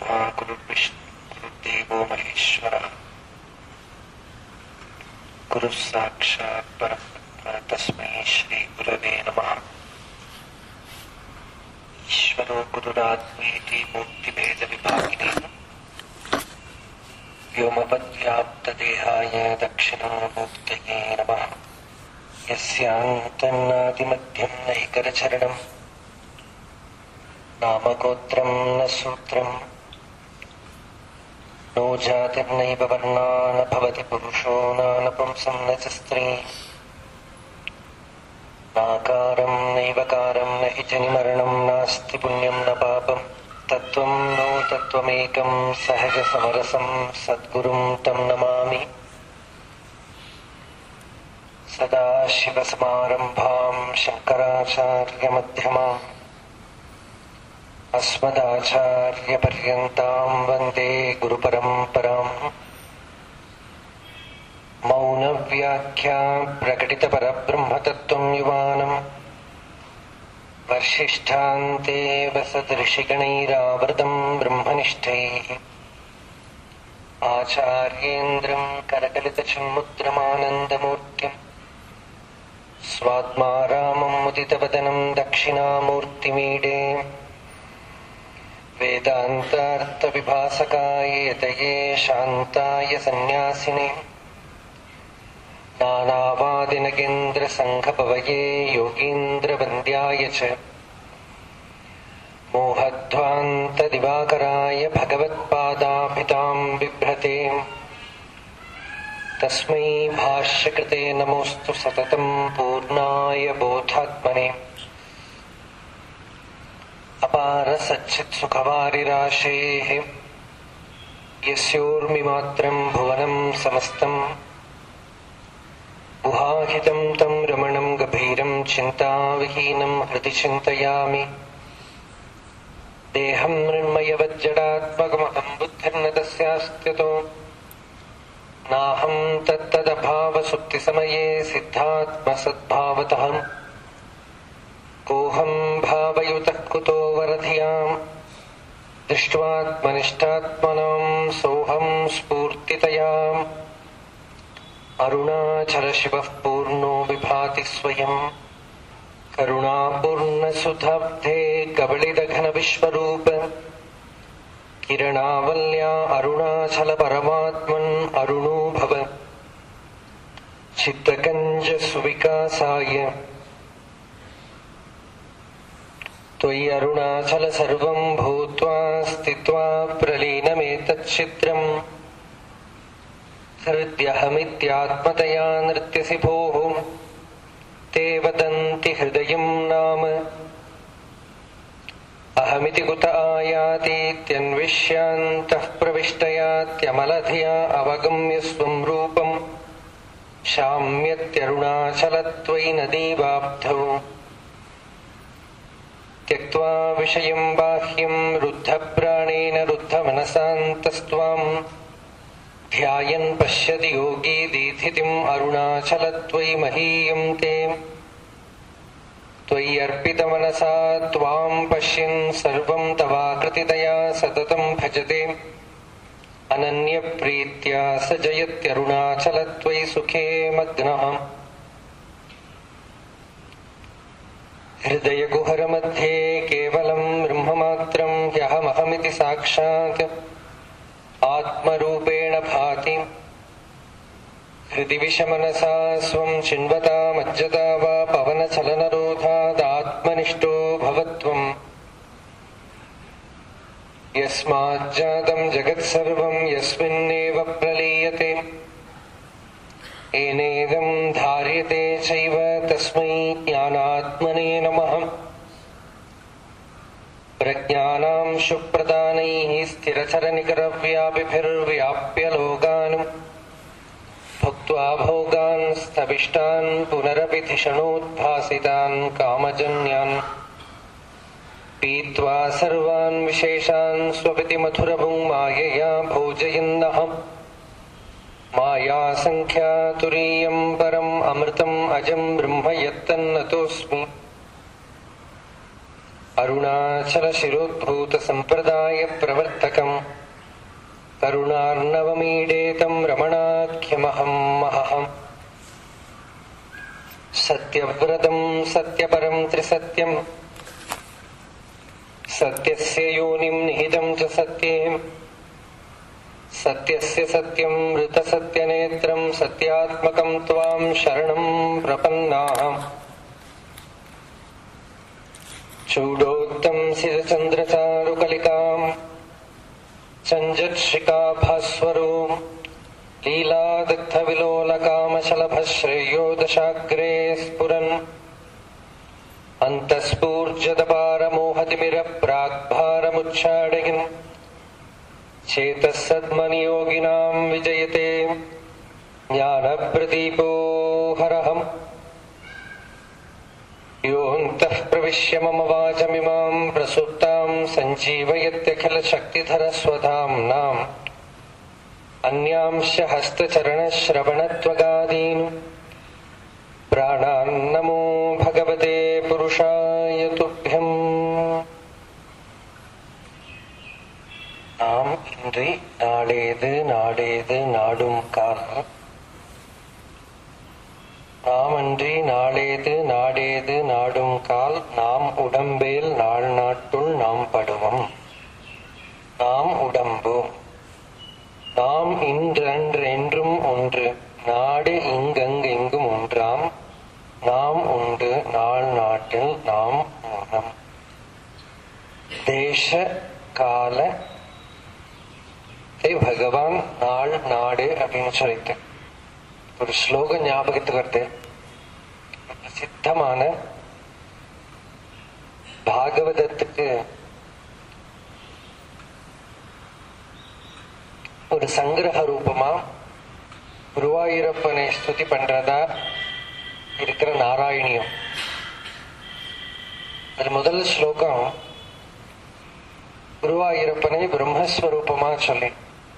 ब्रह्मा गुरुर्विष्णु गुरुर्देवो महेश्वरः गुरुः साक्षात् परब्रह्म तस्मै श्रीगुरवे नमः ईश्वरो गुरुरात्मेति मूर्तिभेदविभागिने व्योमवद्व्याप्तदेहाय दक्षिणामूर्तये नमः यस्यान्तन्नादिमध्यं नैकरचरणम् नामगोत्रं न सूत्रम् नो जातिर्नैव वर्णा न भवति पुरुषो नानपुंसं न च स्त्री नाकारं नैवकारं न हि जनिमरणं नास्ति पुण्यं न पापं तत्त्वं नो तत्त्वमेकं सहजसमरसं सद्गुरुं तं नमामि सदाशिवसमारम्भां शङ्कराचार्यमध्यमाम् अस्मदाचार्यपर्यन्तां वन्दे गुरुपरम्पराम् मौनव्याख्या प्रकटितपरब्रह्मतत्त्वं युवानम् वर्षिष्ठान्ते वसदृशिगणैरावृतं ब्रह्मनिष्ठैः आचार्येन्द्रं करकलितचिन्मुद्रमानन्दमूर्तिम् स्वात्मा रामं मुदितवदनं दक्षिणामूर्तिमीडे वेदान्तार्थविभासकाय यतये शान्ताय सन्न्यासिने नानावादिनगेन्द्रसङ्घपवये योगीन्द्रवन्द्याय च मोहध्वान्तदिवाकराय भगवत्पादाभितां बिभ्रते तस्मै भाष्यकृते नमोऽस्तु सततं पूर्णाय बोधात्मने अपारसच्चित्सुखवारिराशेः यस्योर्मिमात्रं भुवनं समस्तम् गुहाहितं तं रमणं गभीरं चिन्ताविहीनं हृदि चिन्तयामि देहं मृण्मयवज्जडात्मकमहं बुद्धिर्न तस्यास्त्यतो नाहं तत्तदभावसुप्तिसमये सिद्धात्मसद्भावतः कोऽहं भावयुतः कुतो वरधियाम् दृष्ट्वात्मनिष्ठात्मनां सोऽहं स्फूर्तितयाम् अरुणाचलशिवः पूर्णो विभाति स्वयम् करुणापूर्णसुधाब्धे कबलिदघनविश्वरूप किरणावल्या अरुणाचलपरमात्मन् अरुणो भव चित्तकञ्जसुविकासाय त्वयि अरुणाचल सर्वं भूत्वा स्थित्वा प्रलीनमेतच्चित्रम् हृद्यहमित्यात्मतया नृत्यसि भोः ते वदन्ति हृदयं नाम अहमिति कुत आयातीत्यन्विष्यान्तः प्रविष्टयात्यमलधिया अवगम्य स्वं रूपम् शाम्यत्यरुणाचलत्वयि नदीवाब्धौ त्यक्त्वा विषयं बाह्यं रुद्धप्राणेन रुद्धमनसान्तस्त्वाम् ध्यायन् पश्यति योगी दीधितिम् अरुणाचलत्वयि महीयं ते त्वयि अर्पितमनसा त्वां पश्यन् सर्वं तवाकृतितया सततं भजते अनन्यप्रीत्या स जयत्यरुणाचलत्वयि सुखे मग्नः हृदयकुहरमध्ये केवलं ब्रह्ममात्रं ह्यहमहमिति साक्षात् आत्मरूपेण भाति हृदि विषमनसा स्वं चिन्वता मज्जता वा पवनचलनरोधादात्मनिष्ठो भवत्वम् यस्माज्जातं जगत्सर्वं यस्मिन्नेव प्रलीयते येनेदं धार्यते चैव तस्मै ज्ञानात्मने नमः प्रज्ञानां सुप्रदानैः स्थिरचरनिकरव्यापिभिर्व्याप्य लोकान् भुक्त्वा भोगान् स्थविष्टान् पुनरपि धिषणोद्भासितान् कामजन्यान् पीत्वा सर्वान् विशेषान् स्वपिति मधुरभुङ् मायया भोजयन्नः मायासङ्ख्यातुरीयं परम् अमृतम् अजं ब्रह्म यत्तन्नतोऽस्मि अरुणाचलशिरोद्भूतसम्प्रदायप्रवर्तकम् करुणार्णवमीडेतम् रमणाख्यमहम् महहम् सत्यव्रतम् सत्यपरम् त्रिसत्यम् सत्यस्य योनिम् निहितम् च सत्ये सत्यस्य सत्यम् मृतसत्यनेत्रम् सत्यात्मकम् त्वाम् शरणम् प्रपन्नाहम् चूडोक्तम् सिरचन्द्रचारुकलिकाम् चञ्जत्शिकाभास्वरो लीलादग्धविलोलकामशलभश्रेयो दशाग्रे स्फुरन् अन्तःस्फूर्जदपारमोहतिमिरप्राग्भारमुच्चाडयन् चेतः सद्मनियोगिनाम् विजयते ज्ञानप्रदीपो हरहम् योऽन्तः प्रविश्य मम वाचमिमाम् प्रसुप्ताम् सञ्जीवयत्यखिलशक्तिधरस्वधाम्नाम् अन्यांश हस्तचरणश्रवणत्वगादीन् प्राणान्नमो भगवते पुरुषाय तुभ्यम् நாம் இன்றி நாளேது நாடேது நாடும் காலம் நாமன்றி நாளேது நாடேது நாடும் கால் நாம் உடம்பேல் நாள் நாட்டுள் நாம் படுவோம் நாம் உடம்பு நாம் இன்றென்றும் ஒன்று நாடு இங்கங்கெங்கும் ஒன்றாம் நாம் உண்டு நாள் நாட்டில் நாம் மூலம் தேச கால பகவான் நாள் நாடு அப்படின்னு சொல்லிட்டு ஒரு ஸ்லோகம் ஞாபகத்துக்கு வருது பிரசித்தமான பாகவதத்துக்கு ஒரு சங்கிரக ரூபமா குருவாயூரப்பனை ஸ்துதி பண்றதா இருக்கிற நாராயணியம் அது முதல் ஸ்லோகம் குருவாயூரப்பனை பிரம்மஸ்வரூபமா சொல்லி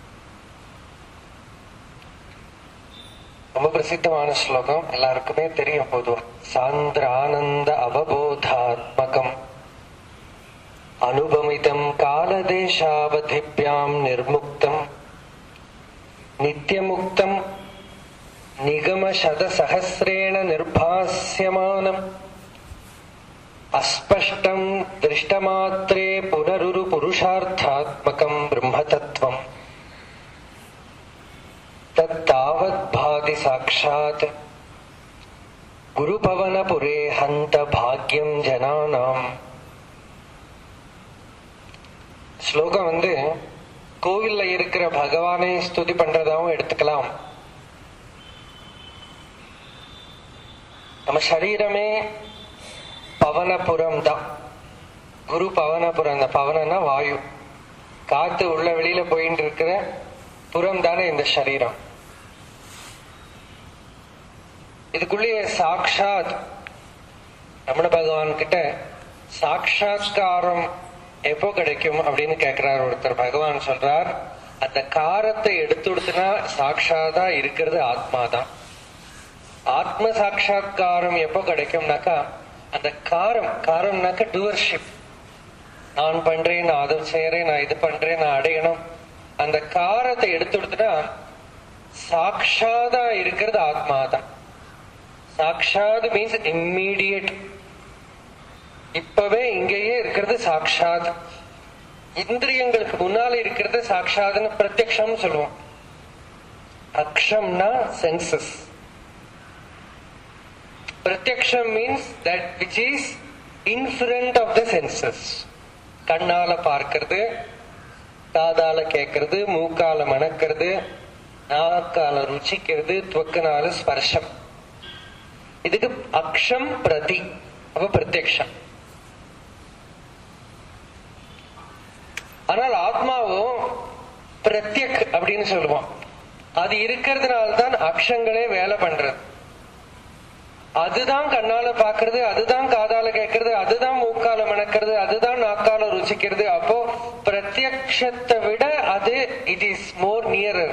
ரொம்ப பிரசித்தமான ஸ்லோகம் எல்லாருக்குமே தெரியும் பொதுவா சாந்திர ஆனந்த அவபோதாத்மகம் அனுபமிதம் காலதேசாவதிபியாம் நிர்முக்தம் நித்தியமுக்தம் நிகம சதசகசிரேண நிர்பாஸ்யமானம் அஸ்பஷ்டம் திருஷ்டமாத்திரே புனருரு புருஷார்த்தாத்மகம் பிரம்மதத்துவம் தத்தாவத் பாதி சாட்சாத் குருபவனபுரே ஹந்த பாக்யம் ஜனானாம் ஸ்லோகம் வந்து கோவில்ல இருக்கிற பகவானை ஸ்துதி பண்றதாவும் எடுத்துக்கலாம் நம்ம சரீரமே பவனபுரம் தான் குரு பவனபுரம் தான் பவனம்னா வாயு காத்து உள்ள வெளியில போயிட்டு இருக்கிற புறம் தானே இந்த சரீரம் இதுக்குள்ளேயே சாக்ஷாத் ரமண பகவான் கிட்ட சாட்சாத்காரம் எப்போ கிடைக்கும் அப்படின்னு கேக்குறார் ஒருத்தர் பகவான் சொல்றார் அந்த காரத்தை எடுத்து கொடுத்தனா சாட்சாதா இருக்கிறது ஆத்மா தான் ஆத்ம சாட்சா்காரம் எப்போ கிடைக்கும்னாக்கா அந்த காரம் காரம்னாக்க டூவர்ஷிப் நான் பண்றேன் நான் அதை செய்யறேன் நான் இது பண்றேன் நான் அடையணும் அந்த காரத்தை எடுத்து கொடுத்துட்டா சாட்சாதா இருக்கிறது ஆத்மா தான் சாட்சாத் மீன்ஸ் இம்மீடியட் இப்பவே இங்கேயே இருக்கிறது சாட்சாத் இந்திரியங்களுக்கு முன்னால இருக்கிறது சாட்சாத்னு பிரத்யக்ஷம் சொல்லுவோம் அக்ஷம்னா சென்சஸ் பிரத்யக்ஷம் means that which is in front of the senses கண்ணால பார்க்கிறது காதால கேட்கறது மூக்கால மணக்கிறது நாக்கால ருச்சிக்கிறது துவக்கனால ஸ்பர்ஷம் இதுக்கு அக்ஷம் பிரதி அப்ப பிரத்யக்ஷம் ஆனால் ஆத்மாவும் பிரத்யக் அப்படின்னு சொல்லுவோம் அது இருக்கிறதுனால தான் அக்ஷங்களே வேலை பண்றது அதுதான் கண்ணால பாக்குறது அதுதான் காதால கேட்கறது அதுதான் மூக்கால மணக்கிறது அதுதான் நாக்கால ருசிக்கிறது அப்போ பிரத்யக்ஷத்தை விட அது இட் இஸ் மோர் நியரர்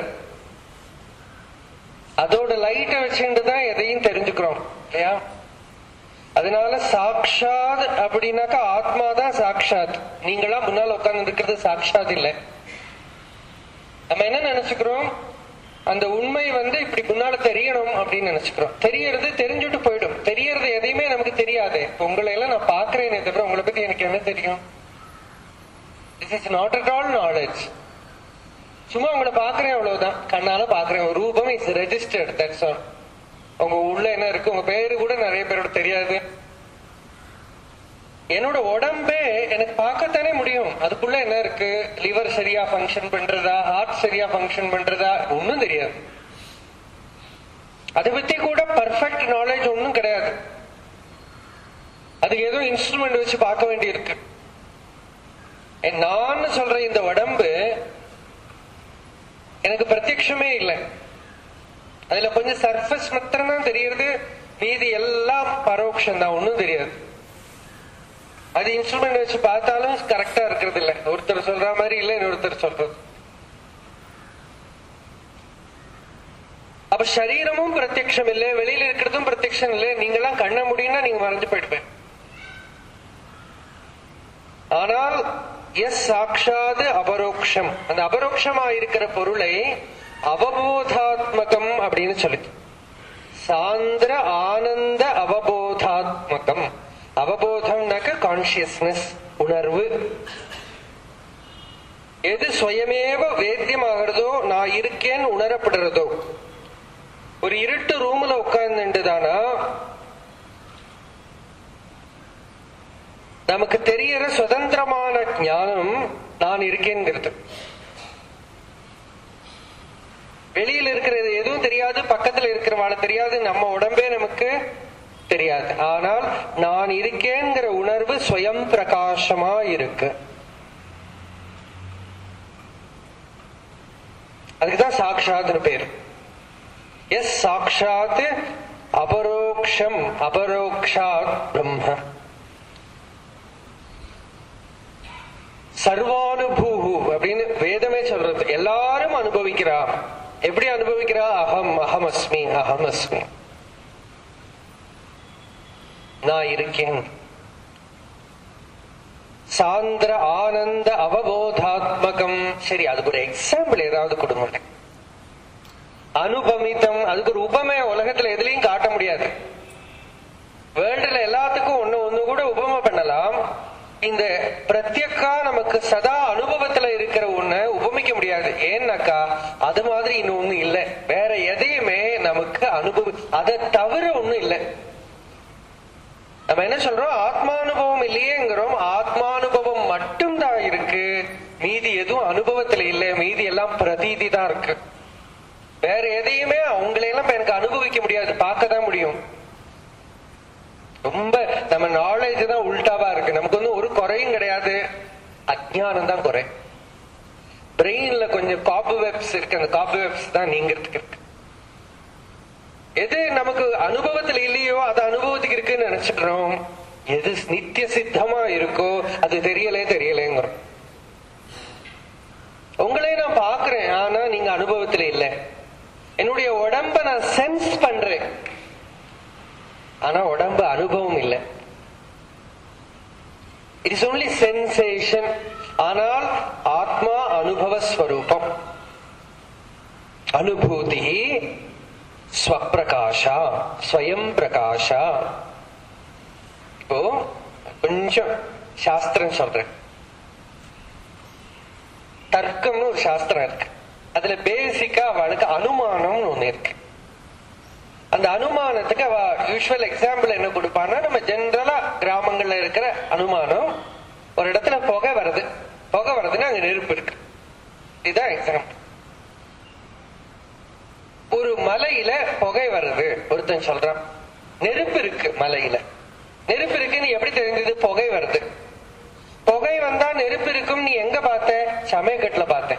அதோட லைட்டை வச்சுட்டு தான் எதையும் தெரிஞ்சுக்கிறோம் இல்லையா அதனால சாக்ஷாத் அப்படின்னாக்கா ஆத்மா தான் சாக்ஷாத் நீங்களா முன்னால உட்கார்ந்து இருக்கிறது சாக்ஷாத் இல்லை நம்ம என்ன நினைச்சுக்கிறோம் அந்த உண்மை வந்து இப்படி முன்னால தெரியணும் அப்படின்னு நினைச்சுக்கிறோம் தெரியறது தெரிஞ்சுட்டு போயிடும் தெரியறது எதையுமே நமக்கு தெரியாது இப்ப உங்களை எல்லாம் நான் பாக்குறேனே தவிர உங்களை பத்தி எனக்கு என்ன தெரியும் this is not at all knowledge சும்மா உங்களை பாக்குறேன் அவ்வளவுதான் கண்ணால பாக்குறேன் ஒரு ரூபம் இஸ் ரெஜிஸ்டர்ட் தட்ஸ் ஆல் உங்க உள்ள என்ன இருக்கு உங்க பேரு கூட நிறைய பேரோட தெரியாது என்னோட உடம்பே எனக்கு பார்க்கத்தானே முடியும் அதுக்குள்ள என்ன இருக்கு லிவர் சரியா ஃபங்க்ஷன் பண்றதா ஹார்ட் சரியா ஃபங்க்ஷன் பண்றதா ஒன்னும் தெரியாது அதை பத்தி கூட பர்ஃபெக்ட் நாலேஜ் ஒன்னும் கிடையாது அதுக்கு ஏதோ இன்ஸ்ட்ருமெண்ட் வச்சு பார்க்க வேண்டி இருக்கு நான் சொல்ற இந்த உடம்பு எனக்கு பிரத்யட்சமே இல்லை அதுல கொஞ்சம் சர்ஃபஸ் மாத்திரம் தான் தெரியறது மீதி எல்லாம் பரோட்சம் தான் ஒன்னும் தெரியாது அது இன்ஸ்ட்ருமெண்ட் வச்சு பார்த்தாலும் கரெக்டா இருக்கிறது இல்ல ஒருத்தர் சொல்ற மாதிரி இல்ல இன்னொருத்தர் சொல்றது அப்ப சரீரமும் பிரத்யக்ஷம் இல்லை வெளியில இருக்கிறதும் பிரத்யக்ஷம் இல்லை நீங்கெல்லாம் கண்ண முடியும்னா நீங்க மறைஞ்சு போயிடுவேன் ஆனால் எஸ் சாட்சாது அபரோக்ஷம் அந்த அபரோக்ஷமா இருக்கிற பொருளை அவபோதாத்மகம் அப்படின்னு சொல்லுது சாந்திர ஆனந்த அவபோதாத்மகம் அவபோதம்னாக்க கான்சியஸ்னஸ் உணர்வு எது சுயமேவ வேத்தியமாகிறதோ நான் இருக்கேன் உணரப்படுறதோ ஒரு இருட்டு ரூம்ல உட்கார்ந்துட்டுதானா நமக்கு தெரியற சுதந்திரமான ஞானம் நான் இருக்கேங்கிறது வெளியில இருக்கிறது எதுவும் தெரியாது பக்கத்துல இருக்கிறவாளை தெரியாது நம்ம உடம்பே நமக்கு தெரியாது ஆனால் நான் இருக்கேங்கிற உணர்வு சுயம் பிரகாசமா இருக்கு அதுக்குதான் சாட்சாத்னு பேர் எஸ் சாட்சாத் அபரோக்ஷம் அபரோக்ஷாத் பிரம்ம சர்வானுபூஹு அப்படின்னு வேதமே சொல்றது எல்லாரும் அனுபவிக்கிறா எப்படி அனுபவிக்கிறா அகம் அகம் அஸ்மி அகம் அஸ்மி நான் இருக்கேன் சாந்திர ஆனந்த அவபோதாத்மகம் சரி அதுக்கு ஒரு எக்ஸாம்பிள் ஏதாவது கொடுங்க அனுபமித்தம் அதுக்கு ஒரு உபமை உலகத்துல எதுலயும் காட்ட முடியாது வேர்ல்டுல எல்லாத்துக்கும் ஒண்ணு ஒண்ணு கூட உபமை பண்ணலாம் இந்த பிரத்யக்கா நமக்கு சதா அனுபவத்துல இருக்கிற ஒண்ணு உபமிக்க முடியாது ஏன்னாக்கா அது மாதிரி இன்னொன்னு இல்லை வேற எதையுமே நமக்கு அனுபவி அதை தவிர ஒண்ணும் இல்லை நம்ம என்ன சொல்றோம் ஆத்மானுபவம் இல்லையேங்கிறோம் ஆத்மானுபவம் மட்டும் தான் இருக்கு மீதி எதுவும் அனுபவத்துல இல்லை மீதி எல்லாம் பிரதீதி தான் இருக்கு வேற எதையுமே அவங்களையெல்லாம் எனக்கு அனுபவிக்க முடியாது பார்க்க தான் முடியும் ரொம்ப நம்ம நாலேஜ் தான் உல்டாவா இருக்கு நமக்கு வந்து ஒரு குறையும் கிடையாது அஜ்ஞானம் தான் குறை பிரெயின்ல கொஞ்சம் காப்பு வெப்ஸ் இருக்கு அந்த காப்பு வெப்ஸ் தான் நீங்கிறதுக்கு இருக்கு எது நமக்கு அனுபவத்துல இல்லையோ அது அனுபவத்துக்கு இருக்குன்னு நினைச்சுக்கிறோம் எது நித்திய சித்தமா இருக்கோ அது தெரியலே தெரியலேங்கிறோம் உங்களே நான் பாக்குறேன் ஆனா நீங்க அனுபவத்துல இல்ல என்னுடைய உடம்ப நான் சென்ஸ் பண்றேன் ஆனா உடம்பு அனுபவம் இல்லை இட் இஸ் ஒன்லி சென்சேஷன் ஆனால் ஆத்மா அனுபவ ஸ்வரூபம் அனுபூதி ஸ்வப்பிரகாஷா ஸ்வயம் பிரகாஷா இப்போ கொஞ்சம் சாஸ்திரம் சொல்றேன் தர்க்கம்னு ஒரு சாஸ்திரம் இருக்கு அதுல பேசிக்கா அவளுக்கு அனுமானம்னு ஒண்ணு இருக்கு அந்த அனுமானத்துக்கு அவ யூஸ்வல் எக்ஸாம்பிள் என்ன கொடுப்பான்னா நம்ம ஜென்ரலா கிராமங்கள்ல இருக்கிற அனுமானம் ஒரு இடத்துல புகை வருது புகை வருதுன்னா அங்க நெருப்பு இருக்கு இதுதான் எக்ஸாம்பிள் ஒரு மலையில புகை வருது ஒருத்தன் சொல்றான் நெருப்பு இருக்கு மலையில நெருப்பு இருக்கு நீ எப்படி தெரிஞ்சது புகை வருது புகை வந்தா நெருப்பு இருக்கும் நீ எங்க பார்த்த சமயக்கட்டுல பார்த்த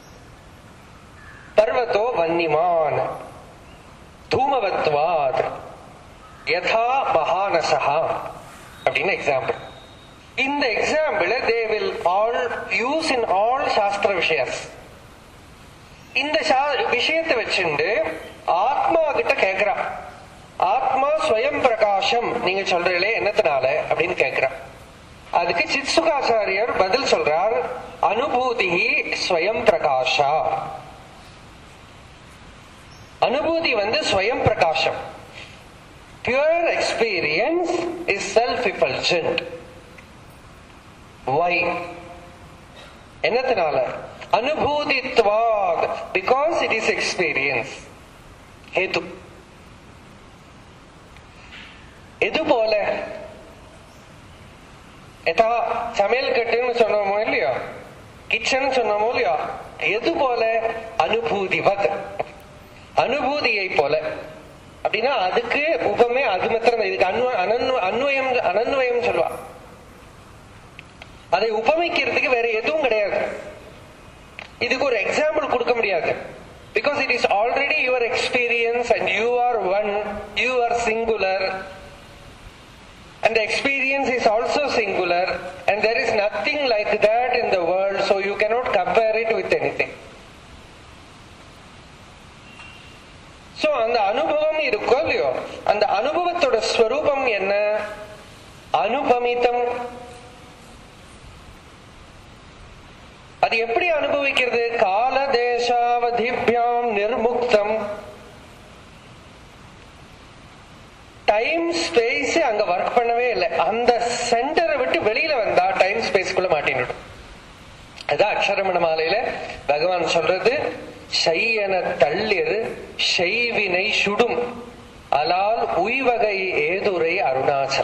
பர்வத்தோ வன்னிமான் தூமவத்வாத் யதா மகானசா அப்படின்னு எக்ஸாம்பிள் இந்த example they will all use in all சாஸ்திர விஷயஸ் இந்த விஷயத்தை வச்சுண்டு ஆத்மா கிட்ட கேக்குறா ஆத்மா ஸ்வயம் பிரகாசம் நீங்க சொல்றீங்களே என்னத்தினால அப்படின்னு கேக்குறான் அதுக்கு சித்சுகாச்சாரியர் பதில் சொல்றார் அனுபூதி ஸ்வயம் பிரகாஷா அனுபூதி வந்து ஸ்வயம் பிரகாசம் pure experience is self effulgent why என்னத்தினால அனுபூதித்வாத் பிகாஸ் இட் இஸ் எக்ஸ்பீரியன்ஸ் ஹேது எது போல யதா சமையல் கட்டுன்னு சொன்னோமோ இல்லையோ கிச்சன் சொன்னோமோ இல்லையோ எது போல அனுபூதிவத் அனுபூதியை போல அப்படின்னா அதுக்கு உபமே அது மாத்திரம் இதுக்கு அன்வ அனன்வ அன்வயம் அனன்வயம் சொல்லுவா அதை உபமிக்கிறதுக்கு வேற எதுவும் கிடையாது இதுக்கு ஒரு எக்ஸாம்பிள் கொடுக்க முடியாது because it is already your experience and you are one you are singular and the experience is also singular and there is nothing like that in the world so you cannot compare it with anything so அந்த அனுபவம் இருக்கோ இல்லையோ அந்த அனுபவத்தோட ஸ்வரூபம் என்ன அனுபமித்தம் அது எப்படி அனுபவிக்கிறது கால தேசாவதிபியாம் நிர்முக்தம் டைம் ஸ்பேஸ் அங்க ஒர்க் பண்ணவே இல்லை அந்த சென்டரை விட்டு வெளியில வந்தா டைம் ஸ்பேஸ்க்குள்ள மாட்டினுடும் அதான் அக்ஷரமண மாலையில பகவான் சொல்றது ஷையன தள்ளிர் ஷைவினை சுடும் அலால் உய்வகை ஏதுரை அருணாச்சல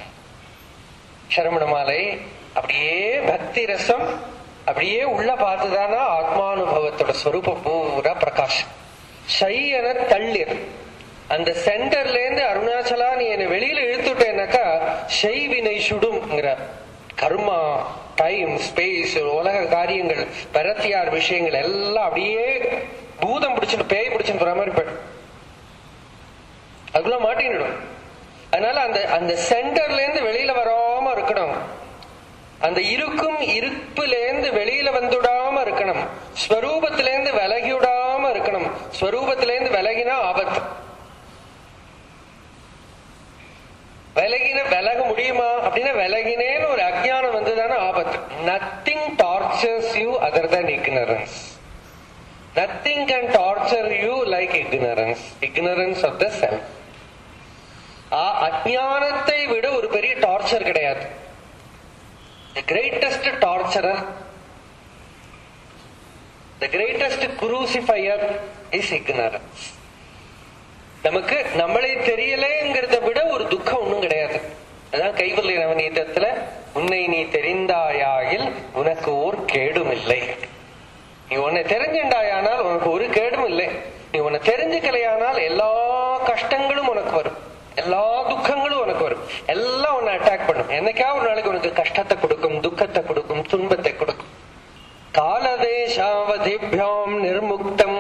சரமண மாலை அப்படியே பக்தி ரசம் அப்படியே உள்ள பார்த்துதானா ஆத்மானுபவத்தோட ஸ்வரூபம் பூரா பிரகாஷம் ஷையன தள்ளிர் அந்த சென்டர்ல இருந்து அருணாச்சலா நீ என்னை வெளியில இழுத்துட்டேனாக்கா ஷைவினை சுடும்ங்கிறார் கர்மா டைம் ஸ்பேஸ் உலக காரியங்கள் பரத்தியார் விஷயங்கள் எல்லாம் அப்படியே பூதம் பிடிச்சிட்டு பேய் பிடிச்சிட்டு போற மாதிரி போயிடும் அதுக்குள்ள மாட்டிடும் அதனால அந்த அந்த சென்டர்ல இருந்து வெளியில வராம இருக்கணும் அந்த இருக்கும் இருப்புல இருந்து வெளியில வந்துடாம இருக்கணும் ஸ்வரூபத்தில இருந்து விலகி விடாம இருக்கணும் ஸ்வரூபத்தில இருந்து விலகினா ஆபத்து விலகின விலக முடியுமா அப்படின்னா விலகினேன்னு ஒரு அஜ்ஞானம் வந்துதானே ஆபத்து nothing tortures you other than ignorance nothing can torture you like ignorance ignorance of the self அஜானத்தை விட ஒரு பெரிய டார்ச்சர் கிடையாது the greatest torturer the greatest crucifier is ignorance நமக்கு நம்மளை தெரியலேங்கிறத விட ஒரு துக்கம் ஒண்ணும் கிடையாது அதான் கைவல்ய நவநீதத்துல உன்னை நீ தெரிந்தாயாகில் உனக்கு ஓர் கேடும் இல்லை நீ உன்னை தெரிஞ்சுண்டாயானால் உனக்கு ஒரு கேடும் இல்லை நீ உன்னை தெரிஞ்சுக்கலையானால் எல்லா கஷ்டங்களும் உனக்கு வரும் எல்லா துக்கங்களும் உனக்கு வரும் எல்லாம் உன்னை அட்டாக் பண்ணும் என்னைக்கா ஒரு நாளைக்கு உனக்கு கஷ்டத்தை கொடுக்கும் துக்கத்தை கொடுக்கும் துன்பத்தை கொடுக்கும் காலதேசாவதிபியாம் நிர்முக்தம்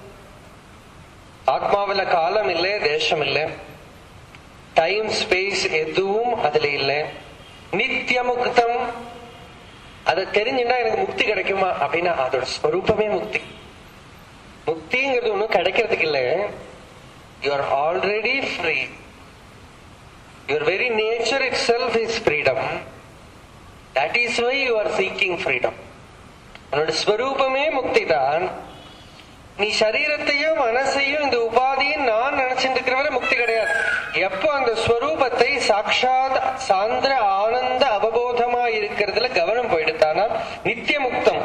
ஆத்மாவில காலம் இல்லை தேசம் இல்லை டைம் ஸ்பேஸ் எதுவும் அதுல இல்லை நித்திய முக்தம் அதை தெரிஞ்சுட்டா எனக்கு முக்தி கிடைக்குமா அப்படின்னா அதோட ஸ்வரூபமே முக்தி முக்திங்கிறது ஒண்ணும் கிடைக்கிறதுக்கு இல்லை you are already free your very nature itself is freedom that is why you are seeking freedom உன்னோட ஸ்வரூபமே முக்தி தான் நீ சரீரத்தையும் மனசையும் இந்த உபாதியும் நான் நினைச்சிட்டு இருக்கிறவரை முக்தி கிடையாது எப்போ அந்த ஸ்வரூபத்தை சாட்சாத் சாந்திர ஆனந்த அவபோதமா இருக்கிறதுல கவனம் போயிடுத்தானால் நித்திய முக்தம்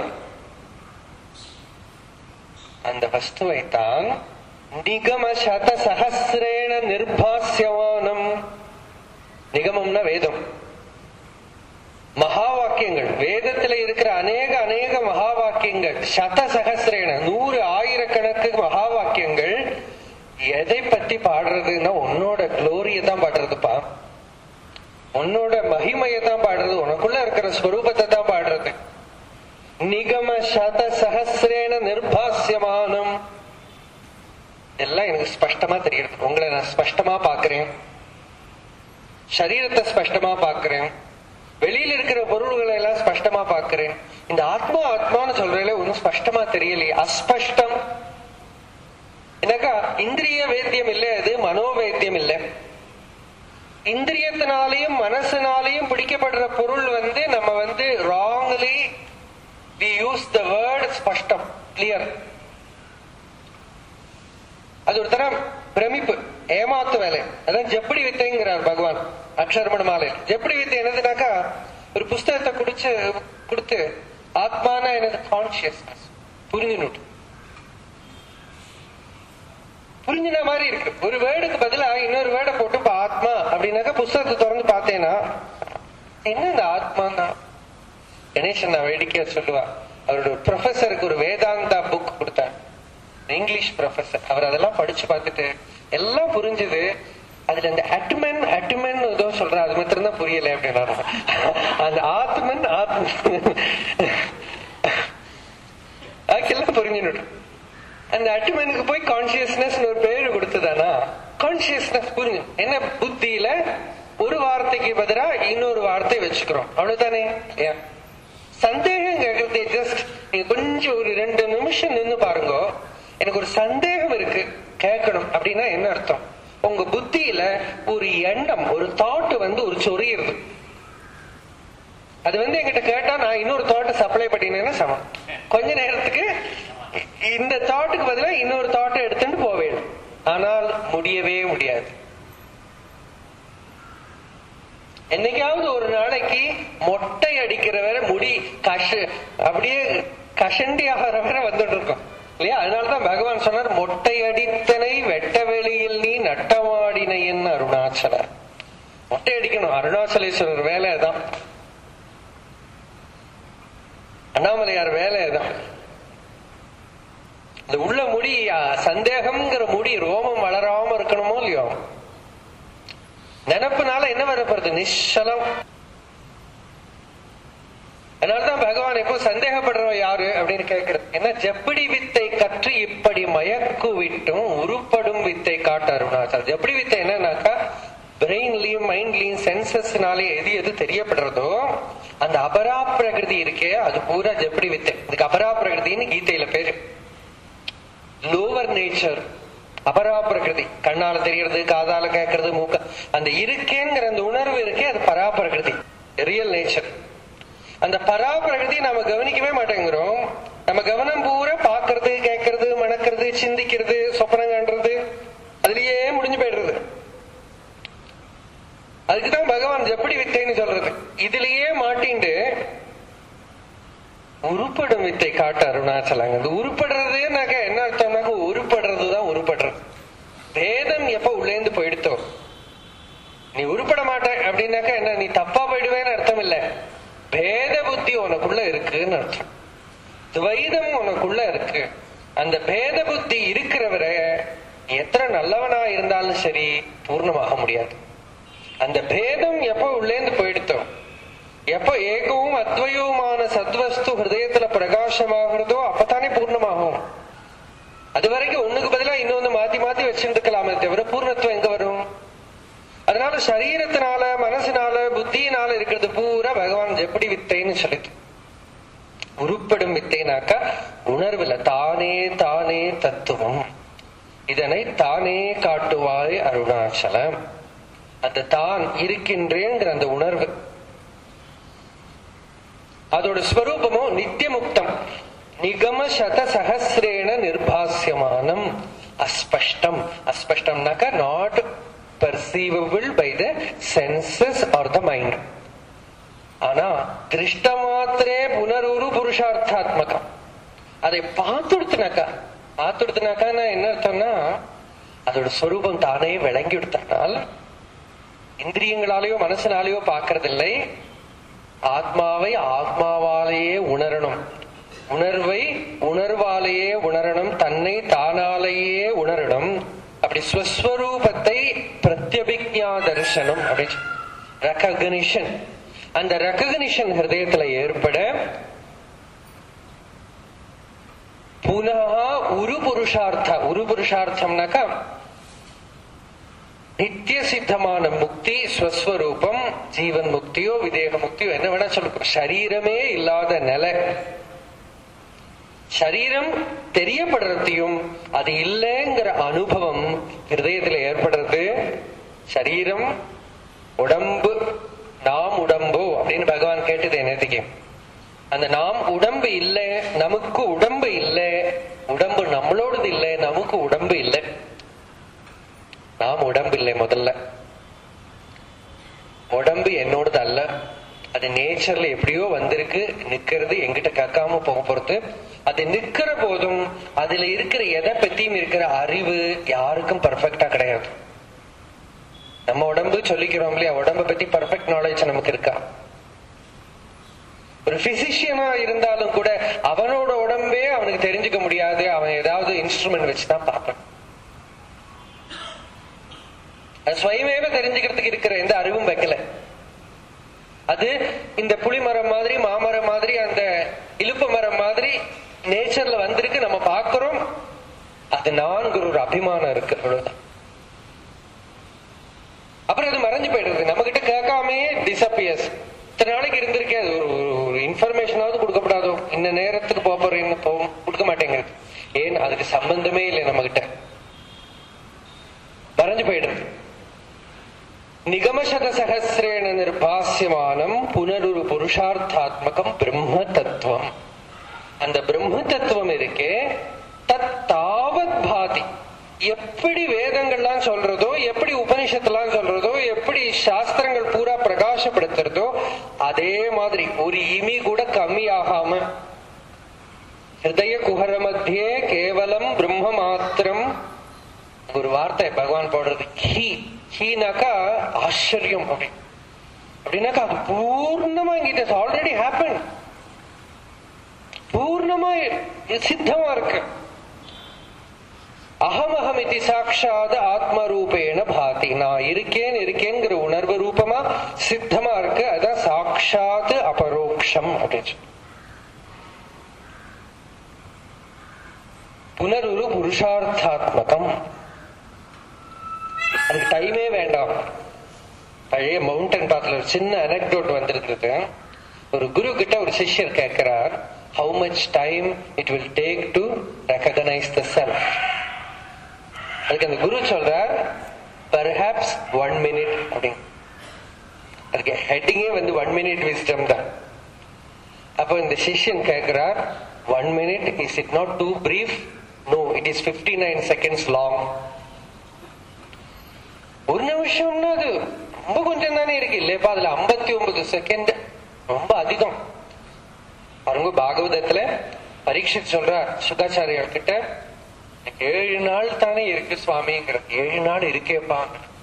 அந்த வஸ்துவை தான் நிகம சத சகசிரேன நிர்பாசியமானம் நிகமம்னா வேதம் மகா வாக்கியங்கள் வேதத்துல இருக்கிற அநேக அநேக மகா வாக்கியங்கள் சத சகசிரேன நூறு ஆயிரக்கணக்கு மகா வாக்கியங்கள் எதை பத்தி பாடுறதுன்னா உன்னோட குளோரிய தான் பாடுறதுப்பா உன்னோட மகிமையை தான் பாடுறது உனக்குள்ள இருக்கிற ஸ்வரூபத்தை தான் பாடுறது நிகம சத சகசிரேன நிர்பாசியமானம் எல்லாம் எனக்கு ஸ்பஷ்டமா தெரியுது உங்களை நான் ஸ்பஷ்டமா பாக்குறேன் சரீரத்தை ஸ்பஷ்டமா பாக்குறேன் வெளியில இருக்கிற பொருள்களை எல்லாம் ஸ்பஷ்டமா பாக்குறேன் இந்த ஆத்மா ஆத்மான்னு சொல்றதுல ஒன்னும் ஸ்பஷ்டமா தெரியலையே அஸ்பஷ்டம் என்னக்கா இந்திரிய வேத்தியம் இல்லை அது மனோவேத்தியம் இல்லை இந்திரியத்தினாலையும் மனசினாலையும் பிடிக்கப்படுற பொருள் வந்து நம்ம வந்து wrongly we use the word ஸ்பஷ்டம் கிளியர் அது ஒரு தரம் பிரமிப்பு ஏமாத்து வேலை அதான் ஜப்படி வித்தைங்கிறார் பகவான் அக்ஷரமண மாலை ஜப்படி வித்தை என்னதுனாக்கா ஒரு புஸ்தகத்தை குடிச்சு கொடுத்து ஆத்மான எனது கான்சியஸ்னஸ் புரிஞ்சுனுட்டு புரிஞ்சின மாதிரி இருக்கு ஒரு வேர்டுக்கு பதிலா இன்னொரு வேர்டை போட்டு இப்ப ஆத்மா அப்படின்னாக்கா புஸ்தகத்தை திறந்து பார்த்தேன்னா என்ன இந்த ஆத்மான்னா கணேசன் நான் வேடிக்கையா சொல்லுவா அவரோட ப்ரொஃபஸருக்கு ஒரு வேதாந்தா புக் கொடுத்தார் இங்கிலீஷ் ப்ரொஃபஸர் அவர் அதெல்லாம் படிச்சு பார்த்துட்டு எல்லாம் புரிஞ்சுது அதுல இந்த அட்மன் அட்மன் ஏதோ சொல்ற அது மாத்திரம் தான் புரியல அப்படின்னா அந்த ஆத்மன் ஆத்மன் அதுக்கெல்லாம் புரிஞ்சுன்னு அந்த அட்மனுக்கு போய் கான்சியஸ்னஸ் ஒரு பேரு கொடுத்ததானா கான்சியஸ்னஸ் புரிஞ்சு என்ன புத்தியில ஒரு வார்த்தைக்கு பதிலா இன்னொரு வார்த்தை வச்சுக்கிறோம் அவ்வளவுதானே ஏன் சந்தேகம் கேட்கறது ஜஸ்ட் நீங்க கொஞ்சம் ஒரு ரெண்டு நிமிஷம் நின்னு பாருங்க எனக்கு ஒரு சந்தேகம் இருக்கு கேட்கணும் அப்படின்னா என்ன அர்த்தம் உங்க புத்தியில ஒரு எண்ணம் ஒரு தாட் வந்து ஒரு சொறியிறது அது வந்து என்கிட்ட கேட்டா நான் இன்னொரு தாட்டை சப்ளை பண்ணினேன்னா சமம் கொஞ்ச நேரத்துக்கு இந்த தாட்டுக்கு பதிலா இன்னொரு தாட்டை எடுத்துட்டு போவேன் ஆனால் முடியவே முடியாது என்னைக்காவது ஒரு நாளைக்கு மொட்டை அடிக்கிற வரை முடி கஷ அப்படியே கஷண்டி ஆகிற வரை வந்துட்டு இருக்கோம் இல்லையா அதனாலதான் பகவான் சொன்னார் மொட்டை அடித்தனை வெட்ட வெளியில் நீ நட்டமாடினையன் அருணாச்சலர் மொட்டை அடிக்கணும் அருணாச்சலேஸ்வரர் வேலை தான் அண்ணாமலையார் வேலை தான் இந்த உள்ள முடி சந்தேகம்ங்கிற முடி ரோமம் வளராம இருக்கணுமோ இல்லையோ நினப்புனால என்ன வரப்படுறது நிச்சலம் அதனாலதான் பகவான் எப்போ சந்தேகப்படுறவன் யாரு அப்படின்னு கேட்கிறது என்ன ஜப்படி வித்தை கற்று இப்படி மயக்கு விட்டும் உருப்படும் வித்தை காட்டு அருணாச்சல் ஜப்படி வித்தை என்னன்னாக்கா பிரெயின்லயும் மைண்ட்லயும் சென்சஸ்னாலே எது எது தெரியப்படுறதோ அந்த அபரா பிரகிருதி இருக்கே அது பூரா ஜப்படி வித்தை இதுக்கு அபரா பிரகிருதின்னு கீதையில பேரு லோவர் நேச்சர் அபரா பிரகிருதி கண்ணால தெரியறது காதால கேட்கறது மூக்க அந்த இருக்கேங்கிற அந்த உணர்வு இருக்கே அது பரா பிரகிருதி ரியல் நேச்சர் அந்த பரா பிரகிருதி நாம கவனிக்கவே மாட்டேங்கிறோம் நம்ம கவனம் பூரா பாக்குறது கேட்கறது மணக்கிறது சிந்திக்கிறது சொப்பனம் காண்றது அதுலயே முடிஞ்சு போயிடுறது அதுக்குதான் பகவான் எப்படி வித்தைன்னு சொல்றது இதுலயே மாட்டிண்டு உருப்படும் வித்தை காட்டு அருணாச்சலாங்க இந்த உருப்படுறதுனாக்க என்ன அர்த்தம்னாக்க உருப்படுறதுதான் உருப்படுறது வேதம் எப்ப உள்ளேந்து போயிடுத்தோ நீ உருப்பட மாட்ட அப்படின்னாக்க என்ன நீ தப்பா போயிடுவேன்னு அர்த்தம் இல்ல பேத புத்தி உனக்குள்ள இருக்குன்னு அர்த்தம் துவைதம் உனக்குள்ள இருக்கு அந்த பேத புத்தி இருக்கிறவரை எத்தனை நல்லவனா இருந்தாலும் சரி பூர்ணமாக முடியாது அந்த பேதம் எப்ப உள்ளேந்து போயிடுத்தோம் எப்ப ஏகவும் அத்வயவுமான சத்வஸ்து ஹிருதயத்துல பிரகாசமாகிறதோ அப்பதானே பூர்ணமாகும் அது வரைக்கும் ஒண்ணுக்கு பதிலா இன்னொன்னு மாத்தி மாத்தி வச்சிருந்துக்கலாமே தவிர பூர்ணத்துவம் எங்க வரும் அதனால சரீரத்தினால மனசினால புத்தியினால இருக்கிறது பூரா பகவான் எப்படி வித்தைன்னு சொல்லிட்டு உருப்படும் வித்தைனாக்கா உணர்வுல தானே தானே தத்துவம் இதனை தானே காட்டுவாய் அருணாச்சலம் அந்த தான் இருக்கின்றேங்கிற அந்த உணர்வு அதோட ஸ்வரூபமும் நித்தியமுக்தம் நிகம சத சகசிரேன நிர்பாசியமானம் அஸ்பஷ்டம் அஸ்பஷ்டம்னாக்கா not perceivable by the senses or the mind ஆனா திருஷ்ட மாத்திரே புனரூரு புருஷார்த்தாத்மகம் அதை பார்த்துடுத்துனாக்கா பார்த்துடுத்துனாக்கா என்ன அர்த்தம்னா அதோட ஸ்வரூபம் தானே விளங்கி விடுத்தனால் இந்திரியங்களாலேயோ மனசினாலேயோ பார்க்கறதில்லை ஆத்மாவை ஆத்மாவாலேயே உணரணும் உணர்வை உணர்வாலேயே உணரணும் தன்னை தானாலேயே உணரணும் அப்படி ஸ்வஸ்வரூபத்தை பிரத்யபிக்ஞா தரிசனம் அப்படின்னு ரெக்கக்னிஷன் அந்த ரெக்கக்னிஷன் ஹிருதயத்துல ஏற்பட புனக உரு புருஷார்த்த உரு புருஷார்த்தம்னாக்கா நித்திய சித்தமான முக்தி ஸ்வஸ்வரூபம் ஜீவன் முக்தியோ விதேக முக்தியோ என்ன வேணா சொல்லுங்க சரீரமே இல்லாத நிலை சரீரம் தெரியப்படுறதையும் அது இல்லைங்கிற அனுபவம் ஹிருதயத்துல ஏற்படுறது சரீரம் உடம்பு நாம் உடம்பு அப்படின்னு பகவான் கேட்டது என்னத்துக்கு அந்த நாம் உடம்பு இல்லை நமக்கு உடம்பு இல்லை உடம்பு நம்மளோடது இல்லை நமக்கு உடம்பு இல்லை நாம் உடம்பு இல்லை முதல்ல உடம்பு என்னோடது அல்ல அது நேச்சர்ல எப்படியோ வந்திருக்கு நிக்கிறது எங்கிட்ட கக்காம போக போறது அது நிக்கிற போதும் அதுல இருக்கிற எதை பத்தியும் இருக்கிற அறிவு யாருக்கும் பர்ஃபெக்டா கிடையாது நம்ம உடம்பு சொல்லிக்கிறோம் இல்லையா உடம்ப பத்தி பர்ஃபெக்ட் நாலேஜ் நமக்கு இருக்கா ஒரு பிசிஷியனா இருந்தாலும் கூட அவனோட உடம்பே அவனுக்கு தெரிஞ்சுக்க முடியாது அவன் ஏதாவது இன்ஸ்ட்ருமெண்ட் வச்சுதான் பார்ப்பான் அது சுயமேவ தெரிஞ்சுக்கிறதுக்கு இருக்கிற எந்த அறிவும் வைக்கல அது இந்த புளி மரம் மாதிரி மாமரம் மாதிரி அந்த இழுப்பு மரம் மாதிரி நேச்சர்ல வந்திருக்கு நம்ம பார்க்கிறோம் அது நான்கு ஒரு அபிமானம் இருக்கு அவ்வளவுதான் அப்புறம் அது மறைஞ்சு போயிடுது நம்ம கிட்ட கேட்காமயே டிசப்பியர்ஸ் இத்தனை நாளைக்கு இருந்திருக்கே அது ஒரு ஒரு இன்ஃபர்மேஷனாவது கொடுக்கப்படாதோ இந்த நேரத்துக்கு போக போறேன்னு போகும் கொடுக்க மாட்டேங்குது ஏன் அதுக்கு சம்பந்தமே இல்லை நம்ம கிட்ட மறைஞ்சு போயிடுது நிகமசத சகசிரேன நிர்பாசியமானம் புனருரு புருஷார்த்தாத்மகம் பிரம்ம தத்துவம் அந்த பிரம்ம தத்துவம் இருக்கே தத் தாவத் பாதி எப்படி வேதங்கள்லாம் சொல்றதோ எப்படி உபனிஷத்துலாம் சொல்றதோ எப்படி சாஸ்திரங்கள் பூரா பிரகாசப்படுத்துறதோ அதே மாதிரி ஒரு இமி கூட கம்மியாகாம ஹிருதய குஹர மத்தியே கேவலம் பிரம்ம மாத்திரம் ஒரு வார்த்தை பகவான் போடுறது ஹீ ஹீனாக்கா ஆச்சரியம் அப்படி அப்படின்னாக்கா அது பூர்ணமா இங்க இட் ஆல்ரெடி ஹேப்பன் பூர்ணமா இது சித்தமா இருக்கு அகமகம் இது சாட்சாத் ஆத்ம ரூபேன பாதி நான் இருக்கேன் இருக்கேங்கிற உணர்வு ரூபமா சித்தமா இருக்கு அதான் சாட்சாத் அபரோக்ஷம் அப்படின்னு சொல்லி. புனருரு புருஷார்த்தாத்மகம் அதுக்கு டைமே வேண்டாம் பழைய மவுண்டன் பாத்துல ஒரு சின்ன அனக்டோட் வந்திருக்கிறது ஒரு குரு கிட்ட ஒரு சிஷ்யர் கேட்கிறார் how much time it will take to recognise the self அதுக்கு அந்த குரு சொல்றார் பர்ஹாப்ஸ் ஒன் மினிட் அப்படின்னு அதுக்கு ஹெட்டிங்கே வந்து ஒன் மினிட் விஸ்டம் தான் அப்போ இந்த சிஷ்யன் கேட்கிறார் one minute is it not too brief no it is fifty nine seconds long ஒரு நிமிஷம்னா அது ரொம்ப கொஞ்சம் தானே இருக்கு இல்லையப்பா அதுல ஐம்பத்தி ஒன்பது செகண்ட் ரொம்ப அதிகம் பாருங்க பாகவதத்துல பரீட்சித் சொல்றார் சுகாச்சாரியார் கிட்ட ஏழு நாள் தானே இருக்கு சுவாமிங்கிற ஏழு நாள் இருக்கேப்பா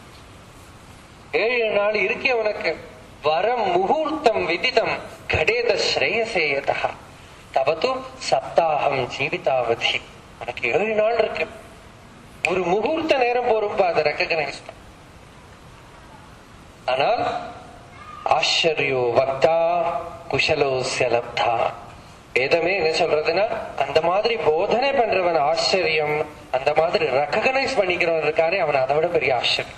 ஏழு நாள் இருக்கே உனக்கு வரம் முகூர்த்தம் விதிதம் கடேத ஸ்ரேயசேயதா தவது சப்தாகம் ஜீவிதாவதி உனக்கு ஏழு நாள் இருக்கு ஒரு முகூர்த்த நேரம் போறப்ப அதை ரெக்கக்னைஸ் ஆனால் ஆச்சரியோ வக்தா குஷலோ செலப்தா வேதமே என்ன சொல்றதுன்னா அந்த மாதிரி போதனை பண்றவன் ஆச்சரியம் அந்த மாதிரி ரெக்கக்னைஸ் பண்ணிக்கிறவன் இருக்கானே அவன் அதை விட பெரிய ஆச்சரியம்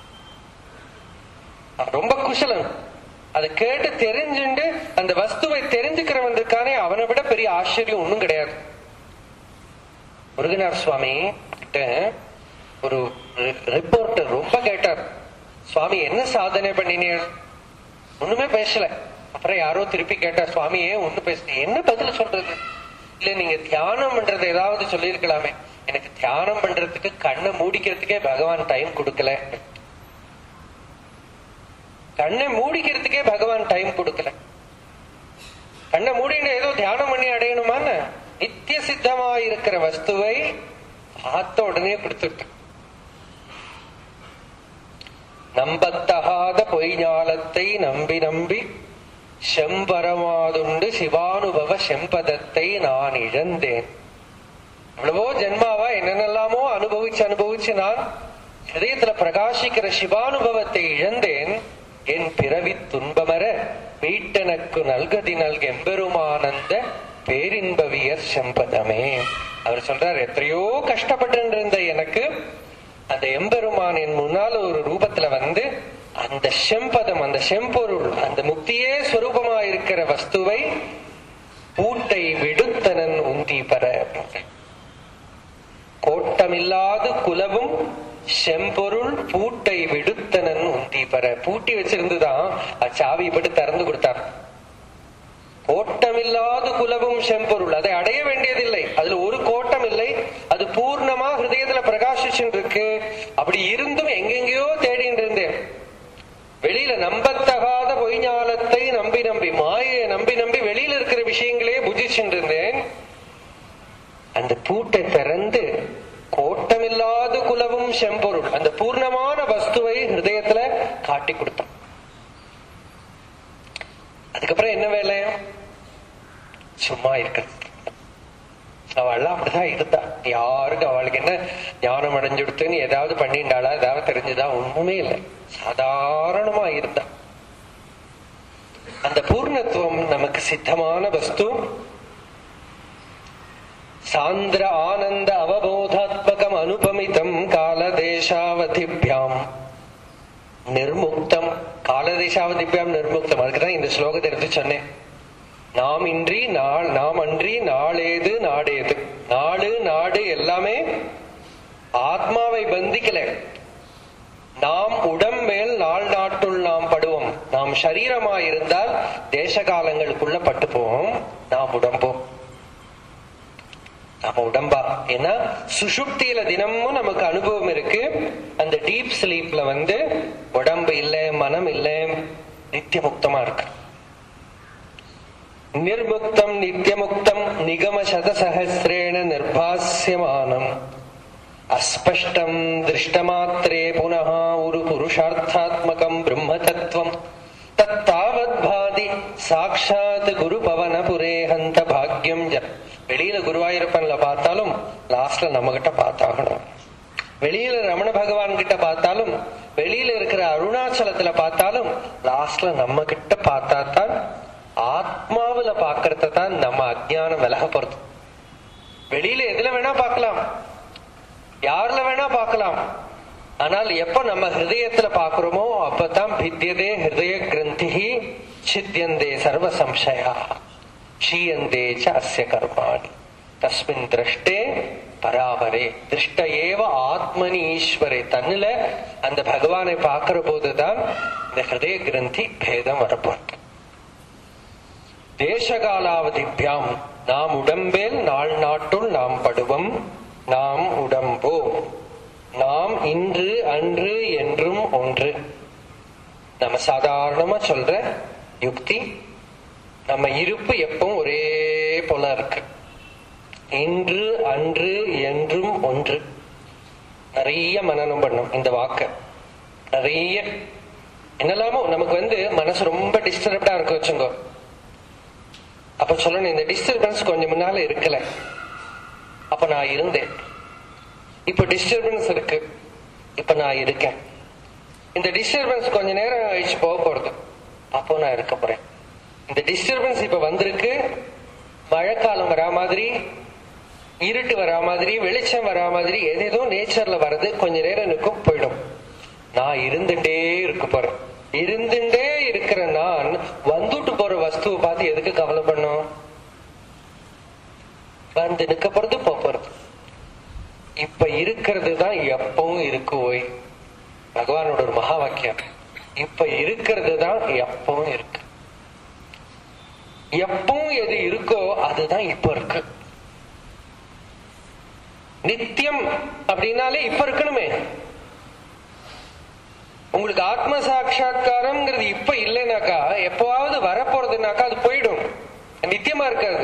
அவன் ரொம்ப குஷலன் அதை கேட்டு தெரிஞ்சுண்டு அந்த வஸ்துவை தெரிஞ்சுக்கிறவன் இருக்கானே அவனை விட பெரிய ஆச்சரியம் ஒண்ணும் கிடையாது முருகனார் சுவாமி கிட்ட ஒரு ரிப்போர்ட்டர் ரொம்ப கேட்டார் சுவாமி என்ன சாதனை பண்ணினீங்க ஒண்ணுமே பேசல அப்புறம் யாரோ திருப்பி கேட்டா சுவாமி ஏன் ஒண்ணு பேசல என்ன பதில் சொல்றது இல்ல நீங்க தியானம் பண்றது ஏதாவது சொல்லியிருக்கலாமே எனக்கு தியானம் பண்றதுக்கு கண்ணை மூடிக்கிறதுக்கே பகவான் டைம் கொடுக்கல கண்ணை மூடிக்கிறதுக்கே பகவான் டைம் கொடுக்கல கண்ணை மூடின்னு ஏதோ தியானம் பண்ணி அடையணுமான்னு நித்திய சித்தமா இருக்கிற வஸ்துவை பார்த்த உடனே கொடுத்துட்டு நம்பத்தகாத பொய் ஞாலத்தை நம்பி நம்பி செம்பரமாதுண்டு சிவானுபவ செம்பதத்தை நான் இழந்தேன் எவ்வளவோ ஜென்மாவா என்னென்னலாமோ அனுபவிச்சு அனுபவிச்சு நான் ஹிருதயத்துல பிரகாசிக்கிற சிவானுபவத்தை இழந்தேன் என் பிறவி துன்பமர மீட்டனக்கு நல்கதி நல்க எம்பெருமானந்த பேரின்பவியர் செம்பதமே அவர் சொல்றார் எத்தனையோ கஷ்டப்பட்டு இருந்த எனக்கு அந்த எம்பெருமான் என் முன்னால ஒரு ரூபத்துல வந்து அந்த செம்பதம் அந்த செம்பொருள் அந்த முக்தியே ஸ்வரூபமா இருக்கிற வஸ்துவை பூட்டை விடுத்தனன் உந்தி பெற கோட்டமில்லாது குலவும் செம்பொருள் பூட்டை விடுத்தனன் உந்தி பெற பூட்டி வச்சிருந்துதான் அது சாவி பட்டு திறந்து கொடுத்தார் கோட்டமில்லாது குலவும் செம்பொருள் அதை அடைய வேண்டியதில்லை அதுல ஒரு கோட்டம் இல்லை அது பூர்ணமா ஹிருதயத்துல பிரகாசிச்சுட்டு இருக்கு அப்படி இருந்தும் எங்கெங்கயோ தேடிட்டு இருந்தேன் வெளியில நம்பத்தகாத பொய்ஞாலத்தை நம்பி நம்பி மாயை நம்பி நம்பி வெளியில இருக்கிற விஷயங்களே புஜிச்சுட்டு இருந்தேன் அந்த பூட்டை திறந்து கோட்டமில்லாத குலவும் செம்பொருள் அந்த பூர்ணமான வஸ்துவை ஹிருதயத்துல காட்டி கொடுத்தான் அதுக்கப்புறம் என்ன வேலை சும்மா இருக்கிறது அவள்லாம் அப்படிதான் இருந்தா யாருக்கு அவளுக்கு என்ன ஞானம் அடைஞ்சுடுத்துன்னு ஏதாவது பண்ணிண்டாளா ஏதாவது தெரிஞ்சுதா ஒண்ணுமே இல்லை சாதாரணமா இருந்தா அந்த பூர்ணத்துவம் நமக்கு சித்தமான வஸ்து சாந்திர ஆனந்த அவபோதாத்மகம் அனுபமிதம் காலதேசாவதிபியாம் நிர்முக்தம் காலதேசாவதிபியாம் நிர்முக்தம் அதுக்குதான் இந்த ஸ்லோகத்தை எடுத்து சொன்னேன் நாம் இன்றி நாள் நாம் அன்றி நாளேது நாடேது நாடு நாடு எல்லாமே ஆத்மாவை பந்திக்கல நாம் உடம்பேல் நாள் நாட்டுள் நாம் படுவோம் நாம் சரீரமா இருந்தால் தேச காலங்களுக்குள்ள பட்டு போவோம் நாம் உடம்போம் நம்ம உடம்பா ஏன்னா சுஷுப்தியில தினமும் நமக்கு அனுபவம் இருக்கு அந்த டீப் ஸ்லீப்ல வந்து உடம்பு இல்ல மனம் இல்ல நித்திய முக்தமா இருக்கு நிர்முக்தம் நித்தியமுக்தம் நிகம சதசஹசிரேண நிர்பாஸ்யமானம் அஸ்பஷ்டம் திருஷ்டமாத்திரே புனः ஒரு புருஷார்த்தாத்மகம் பிரம்ம தத்துவம் தத்தாவத் பாதி சாட்சாத் குரு பவனபுரே ஹந்த பாக்யம் ஜ வெளியில குருவாயூரப்பன்ல பார்த்தாலும் லாஸ்ட்ல நம்ம கிட்ட பார்த்தாகணும் வெளியில ரமண பகவான் கிட்ட பார்த்தாலும் வெளியில இருக்கிற அருணாச்சலத்துல பார்த்தாலும் லாஸ்ட்ல நம்ம கிட்ட பார்த்தா தான் ஆத்மாவில பாக்குறத தான் நம்ம அஜ்ஞானம் விலக போறது வெளியில எதுல வேணா பார்க்கலாம் யாருல வேணா பார்க்கலாம் ஆனால் எப்ப நம்ம ஹிருதயத்துல பாக்குறோமோ அப்பதான் பித்தியதே ஹிருதய கிரந்தி சித்தியந்தே சர்வ சம்சயா க்ஷீயந்தே ச அஸ்ய கர்மாணி தஸ்மின் திரஷ்டே பராபரே திருஷ்ட ஏவ ஆத்மனி ஈஸ்வரே தன்னுல அந்த பகவானை பார்க்கிற போதுதான் இந்த ஹிருதய கிரந்தி பேதம் வரப்போறது தேசகாலாவதிபியாம் நாம் உடம்பேல் நாள் நாட்டுள் நாம் படுவம் நாம் உடம்போ நாம் இன்று அன்று என்றும் ஒன்று நம்ம சாதாரணமா சொல்ற யுக்தி நம்ம இருப்பு எப்பவும் ஒரே போல இருக்கு இன்று அன்று என்றும் ஒன்று நிறைய மனநம் பண்ணும் இந்த வாக்க நிறைய என்னெல்லாமோ நமக்கு வந்து மனசு ரொம்ப டிஸ்டர்ப்டா இருக்கு வச்சுங்க அப்ப சொல்லணும் இந்த டிஸ்டர்பன்ஸ் கொஞ்சம் முன்னால இருக்கல அப்ப நான் இருந்தேன் இப்ப டிஸ்டர்பன்ஸ் இருக்கு இப்ப நான் இருக்கேன் இந்த டிஸ்டர்பன்ஸ் கொஞ்ச நேரம் கழிச்சு போக போறது அப்போ நான் இருக்க போறேன் இந்த டிஸ்டர்பன்ஸ் இப்ப வந்திருக்கு மழைக்காலம் வரா மாதிரி இருட்டு வரா மாதிரி வெளிச்சம் வரா மாதிரி ஏதேதோ நேச்சர்ல வர்றது கொஞ்ச நேரம் நிற்கும் போயிடும் நான் இருந்துட்டே இருக்க போறேன் இருந்துட்டே இருக்கிற நான் வந்துட்டு போற வஸ்துவை பார்த்து எதுக்கு கவலை பண்ணும் வந்து நிக்க போறது போறது இப்ப இருக்கிறது தான் எப்பவும் இருக்கு ஓய் பகவானோட ஒரு மகா வாக்கியம் இப்ப இருக்கிறது தான் எப்பவும் இருக்கு எப்பவும் எது இருக்கோ அதுதான் இப்ப இருக்கு நித்தியம் அப்படின்னாலே இப்ப இருக்கணுமே உங்களுக்கு ஆத்ம சாட்சா்காரம்ங்கிறது இப்ப இல்லைனாக்கா எப்பவாவது வரப்போறதுனாக்கா அது போயிடும் நித்தியமா இருக்காது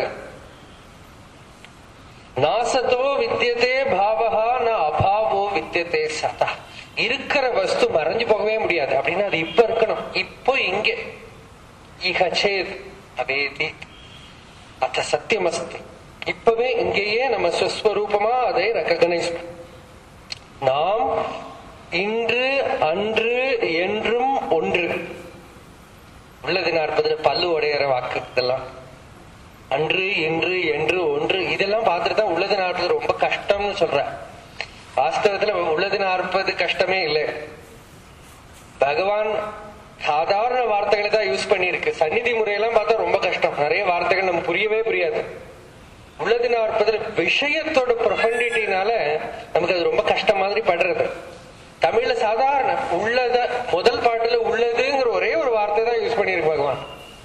நாசத்தோ வித்தியதே பாவகா ந அபாவோ வித்தியதே சதா இருக்கிற வஸ்து மறைஞ்சு போகவே முடியாது அப்படின்னா அது இப்ப இருக்கணும் இப்போ இங்க இகச்சேத் அவேதி அத்த சத்தியமஸ்தி இப்பவே இங்கேயே நம்ம ஸ்வஸ்வரூபமா அதை ரெக்கக்னைஸ் நாம் இன்று அன்று என்றும் ஒன்று உள்ளது நாற்பதுல பல்லு உடையிற வாக்கு இதெல்லாம் அன்று இன்று என்று ஒன்று இதெல்லாம் பார்த்துட்டு தான் உள்ளது நாற்பது ரொம்ப கஷ்டம்னு சொல்ற வாஸ்தவத்துல உள்ளது நாற்பது கஷ்டமே இல்லை பகவான் சாதாரண வார்த்தைகளை தான் யூஸ் பண்ணியிருக்கு சந்நிதி முறையெல்லாம் பார்த்தா ரொம்ப கஷ்டம் நிறைய வார்த்தைகள் நமக்கு புரியவே புரியாது உள்ளது நாற்பது விஷயத்தோட ப்ரொஃபண்டிட்டினால நமக்கு அது ரொம்ப கஷ்டம் மாதிரி படுறது தமிழ்ல சாதாரண உள்ளத முதல் பாட்டுல உள்ளதுங்கிற ஒரே ஒரு வார்த்தை தான் யூஸ் பண்ணியிருக்கு பகவான்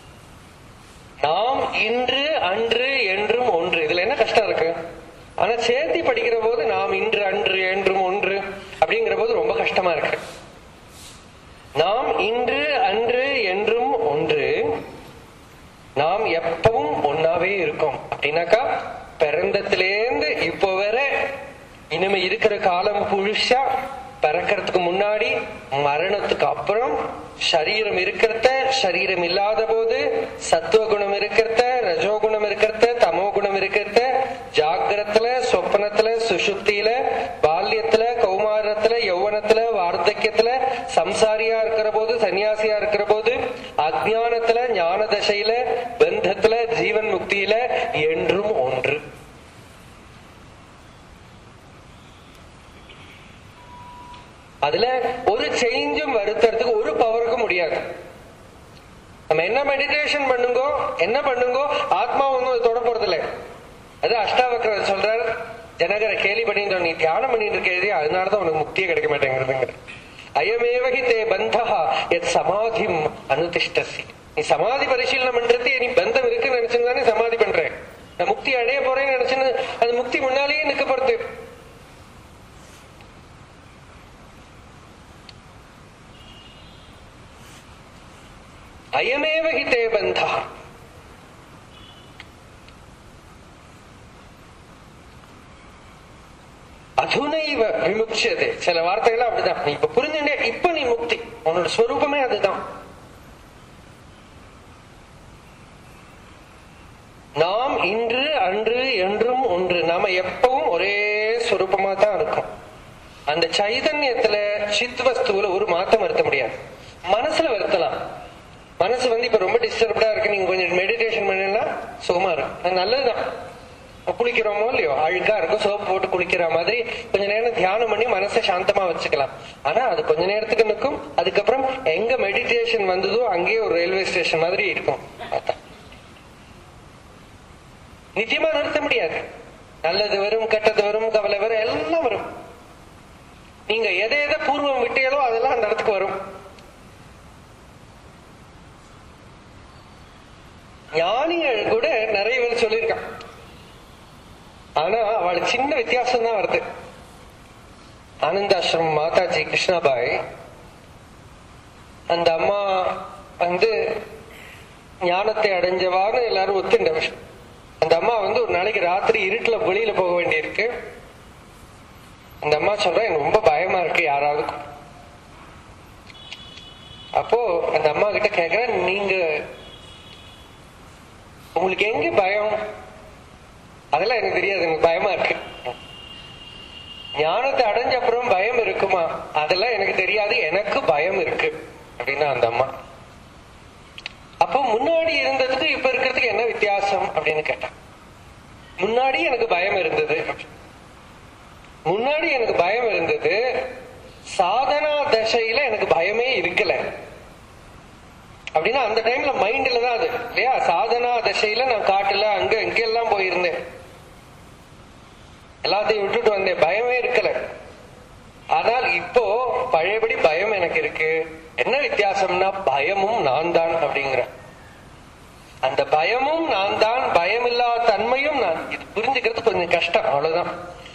நாம் இன்று அன்று என்றும் ஒன்று இதுல என்ன கஷ்டம் இருக்கு ஆனா சேர்த்தி படிக்கிற போது நாம் இன்று அன்று என்றும் ஒன்று அப்படிங்கிற போது ரொம்ப கஷ்டமா இருக்கு நாம் இன்று அன்று என்றும் ஒன்று நாம் எப்பவும் ஒன்னாவே இருக்கோம் அப்படின்னாக்கா பிறந்தத்திலேருந்து இப்போ வர இனிமே இருக்கிற காலம் புழுஷா பிறக்கிறதுக்கு முன்னாடி மரணத்துக்கு அப்புறம் சரீரம் இருக்கிறத சரீரம் இல்லாத போது சத்துவ குணம் இருக்கிறத ரஜோகுணம் இருக்கிறத தமோ குணம் இருக்கிறத ஜாகிரத்துல சொப்பனத்துல சுசுப்தியில பால்யத்துல கௌமாரத்துல யௌவனத்துல வார்த்தக்கியத்துல சம்சாரியா இருக்கிற போது சன்னியாசியா இருக்கிற போது அஜானத்துல ஞான தசையில பந்தத்துல ஜீவன் முக்தியில என்றும் ஒன்று அதுல ஒரு சேஞ்சும் வருத்துறதுக்கு ஒரு பவருக்கும் முடியாது நம்ம என்ன மெடிடேஷன் பண்ணுங்கோ என்ன பண்ணுங்கோ ஆத்மா ஒன்றும் தொட போறது இல்லை அது அஷ்டாவக்கரர் சொல்றார் ஜனகரை கேலி பண்ணிட்டு நீ தியானம் பண்ணிட்டு இருக்கே அதனாலதான் உனக்கு முக்தியே கிடைக்க மாட்டேங்கிறதுங்கிற அயமேவகி தே பந்தா எத் சமாதிம் அனுதிஷ்டசி நீ சமாதி பரிசீலனை பண்றது நீ பந்தம் இருக்குன்னு நினைச்சுன்னு சமாதி பண்றேன் நான் முக்தி அடைய போறேன்னு நினைச்சுன்னு அது முக்தி முன்னாலேயே நிக்க போறது அயமேவ ஹி தே பந்தா அதுனைவ விமுட்சது சில வார்த்தைகள் அப்படிதான் நீ இப்ப புரிஞ்சுட்டே இப்ப நீ முக்தி உன்னோட ஸ்வரூபமே அதுதான் நாம் இன்று அன்று என்றும் ஒன்று நாம எப்பவும் ஒரே ஸ்வரூபமா தான் இருக்கும் அந்த சைதன்யத்துல சித் வஸ்துவில ஒரு மாற்றம் வருத்த முடியாது மனசுல வருத்தலாம் மனசு வந்து இப்ப ரொம்ப டிஸ்டர்ப்டா இருக்கு நீங்க கொஞ்சம் மெடிடேஷன் பண்ணலாம் சுகமா இருக்கும் அது நல்லதுதான் குளிக்கிறோமோ இல்லையோ அழுக்கா இருக்கும் சோப்பு போட்டு குளிக்கிற மாதிரி கொஞ்ச நேரம் தியானம் பண்ணி மனசை சாந்தமா வச்சுக்கலாம் ஆனா அது கொஞ்ச நேரத்துக்கு நிற்கும் அதுக்கப்புறம் எங்க மெடிடேஷன் வந்ததோ அங்கேயே ஒரு ரயில்வே ஸ்டேஷன் மாதிரி இருக்கும் பார்த்தா நிச்சயமா நிறுத்த முடியாது நல்லது வரும் கெட்டது வரும் கவலை வரும் எல்லாம் வரும் நீங்க எதை எதை பூர்வம் விட்டீங்களோ அதெல்லாம் அந்த இடத்துக்கு வரும் ஞானிகள் கூட நிறைய பேர் சொல்லியிருக்கான் ஆனா அவளுக்கு சின்ன வித்தியாசம் தான் வருது ஆனந்தாசிரமம் மாதாஜி கிருஷ்ணாபாய் அந்த அம்மா வந்து ஞானத்தை அடைஞ்சவான்னு எல்லாரும் ஒத்துண்ட விஷயம் அந்த அம்மா வந்து ஒரு நாளைக்கு ராத்திரி இருட்டுல வெளியில போக வேண்டியிருக்கு அந்த அம்மா சொல்ற எனக்கு ரொம்ப பயமா இருக்கு யாராவது அப்போ அந்த அம்மா கிட்ட கேக்குறேன் நீங்க உங்களுக்கு எங்க பயம் அதெல்லாம் எனக்கு தெரியாது எனக்கு பயமா இருக்கு ஞானத்தை அடைஞ்ச அப்புறம் பயம் இருக்குமா அதெல்லாம் எனக்கு தெரியாது எனக்கு பயம் இருக்கு அப்படின்னா அந்த அம்மா அப்போ முன்னாடி இருந்ததுக்கு இப்ப இருக்கிறதுக்கு என்ன வித்தியாசம் அப்படின்னு கேட்டான் முன்னாடி எனக்கு பயம் இருந்தது முன்னாடி எனக்கு பயம் இருந்தது சாதனா தசையில எனக்கு பயமே இருக்கல அப்படின்னா அந்த டைம்ல மைண்ட்ல தான் அது இல்லையா சாதனா தசையில நான் காட்டுல அங்க இங்க எல்லாம் போயிருந்தேன் எல்லாத்தையும் விட்டுட்டு வந்தேன் பயமே இருக்கல ஆனால் இப்போ பழையபடி பயம் எனக்கு இருக்கு என்ன வித்தியாசம்னா பயமும் நான் தான் அப்படிங்கிற அந்த பயமும் நான் தான் பயமில்லா தன்மையும் நான் இது புரிஞ்சுக்கிறது கொஞ்சம் கஷ்டம் அவ்வளவுதான்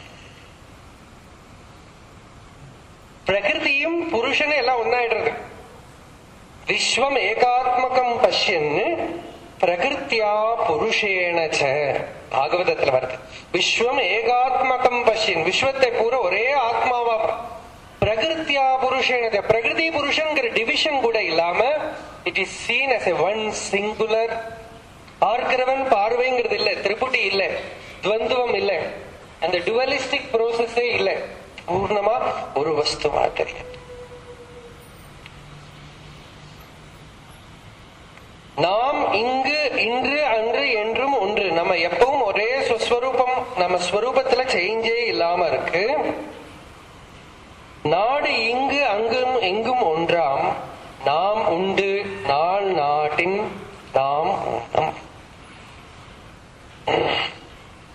பிரகிருதியும் புருஷனும் எல்லாம் ஒன்னாயிடுறது விஸ்வம் ஏகாத்மகம் பஷ்யன்னு பிரகிருத்தியா புருஷேன பாகவதத்துல வருது விஸ்வம் ஏகாத்மகம் பஷ்யன் விஸ்வத்தை பூரா ஒரே ஆத்மாவா பிரகிருத்தியா புருஷேன பிரகிருதி புருஷன்கிற டிவிஷன் கூட இல்லாம it is seen as a one singular பார்க்கிறவன் பார்வைங்கிறது இல்ல திரிபுட்டி இல்ல துவந்துவம் இல்ல அந்த டுவலிஸ்டிக் ப்ரோசஸே இல்ல பூர்ணமா ஒரு வஸ்துவா தெரியும் நாம் இங்கு இன்று அன்று என்றும் ஒன்று நம்ம எப்பவும் ஒரே ஸ்வஸ்வரூபம் நம்ம ஸ்வரூபத்துல சேஞ்சே இல்லாம இருக்கு நாடு இங்கு அங்கும் எங்கும் ஒன்றாம் நாம் உண்டு நாள் நாட்டின் நாம் ஊனம்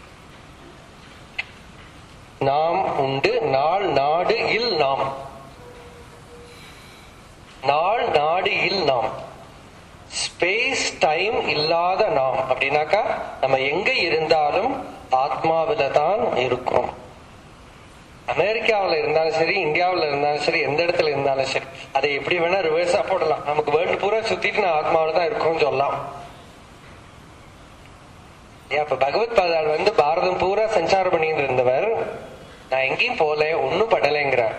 உண்டு நாள் நாடு இல் நாம் நாள் நாடு இல் நாம் ஸ்பேஸ் டைம் இல்லாத நாம் அப்படின்னாக்கா நம்ம எங்க இருந்தாலும் ஆத்மாவில தான் இருக்கோம் அமெரிக்காவில் இருந்தாலும் சரி இந்தியாவில் இருந்தாலும் சரி எந்த இடத்துல இருந்தாலும் சரி அதை எப்படி வேணா ரிவர்ஸா போடலாம் நமக்கு வேர்ல்டு பூரா சுத்திட்டு நான் ஆத்மாவில தான் இருக்கோம்னு சொல்லலாம் ஏன் இப்ப பகவத் பாதாள் வந்து பாரதம் பூரா சஞ்சாரம் பண்ணிட்டு இருந்தவர் நான் எங்கேயும் போல ஒன்னும் படலைங்கிறார்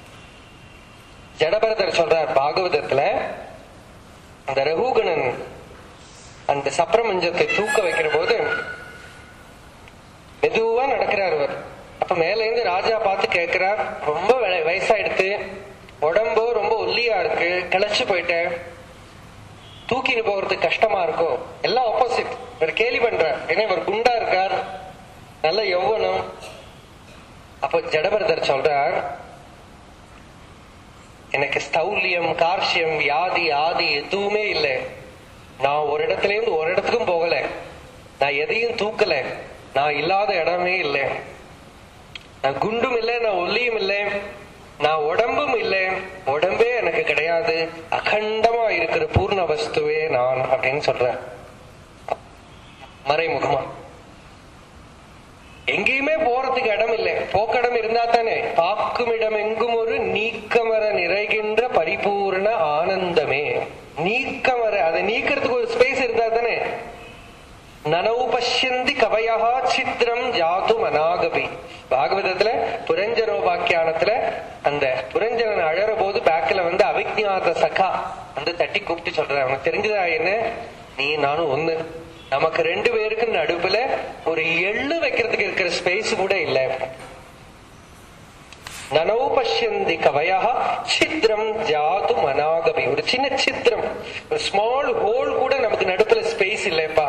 ஜடபரதர் சொல்றார் பாகவதத்துல அந்த ரகுகணன் அந்த சப்ரமஞ்சத்தை தூக்க வைக்கிற போது மெதுவா நடக்கிறார் அவர் அப்ப மேல இருந்து ராஜா பார்த்து கேட்கிறார் ரொம்ப வய- வயசாயிடுத்து உடம்பு ரொம்ப ஒல்லியா இருக்கு கிளச்சு போயிட்டேன் தூக்கிட்டு போறதுக்கு கஷ்டமா இருக்கும் எல்லாம் ஆப்போசிட் இவர் கேலி பண்றார் ஏன்னா இவர் குண்டா இருக்கார் நல்ல யௌவனம் அப்போ ஜடபரதர் சொல்றார் எனக்கு ஸ்தௌல்யம் கார்ஷியம் வியாதி ஆதி எதுவுமே இல்லை நான் ஒரு இடத்துல இருந்து ஒரு இடத்துக்கும் போகல நான் எதையும் தூக்கல நான் இல்லாத இடமே இல்லை நான் குண்டும் இல்லை நான் ஒல்லியும் இல்லை நான் உடம்பும் இல்லை உடம்பே எனக்கு கிடையாது அகண்டமா இருக்கிற பூர்ண வஸ்துவே நான் அப்படின்னு சொல்றேன் மறைமுகமா எங்கேயுமே போறதுக்கு இடம் இல்லை போக்கடம் இருந்தா தானே பாக்கும் இடம் எங்கும் ஒரு நீக்கமர நிறைகின்ற பரிபூர்ண ஆனந்தமே நீக்கமர அதை நீக்கிறதுக்கு ஒரு ஸ்பேஸ் இருந்தா தானே நனவு பஷ்யந்தி கவயா சித்திரம் ஜாது மனாகபி பாகவதத்துல புரஞ்சரோபாக்கியானத்துல அந்த புரஞ்சரன் அழற போது பேக்ல வந்து அவிஜாத சகா வந்து தட்டி கூப்பிட்டு சொல்ற அவனுக்கு தெரிஞ்சதா என்ன நீ நானும் ஒண்ணு நமக்கு ரெண்டு பேருக்கு நடுப்புல ஒரு எள்ளு வைக்கிறதுக்கு இருக்கிற ஸ்பேஸ் கூட இல்ல நனவு பஷ்யந்தி கவயா சித்திரம் ஜாது மனாகபி ஒரு சின்ன சித்திரம் ஒரு ஸ்மால் ஹோல் கூட நமக்கு நடுப்புல ஸ்பேஸ் இல்லப்பா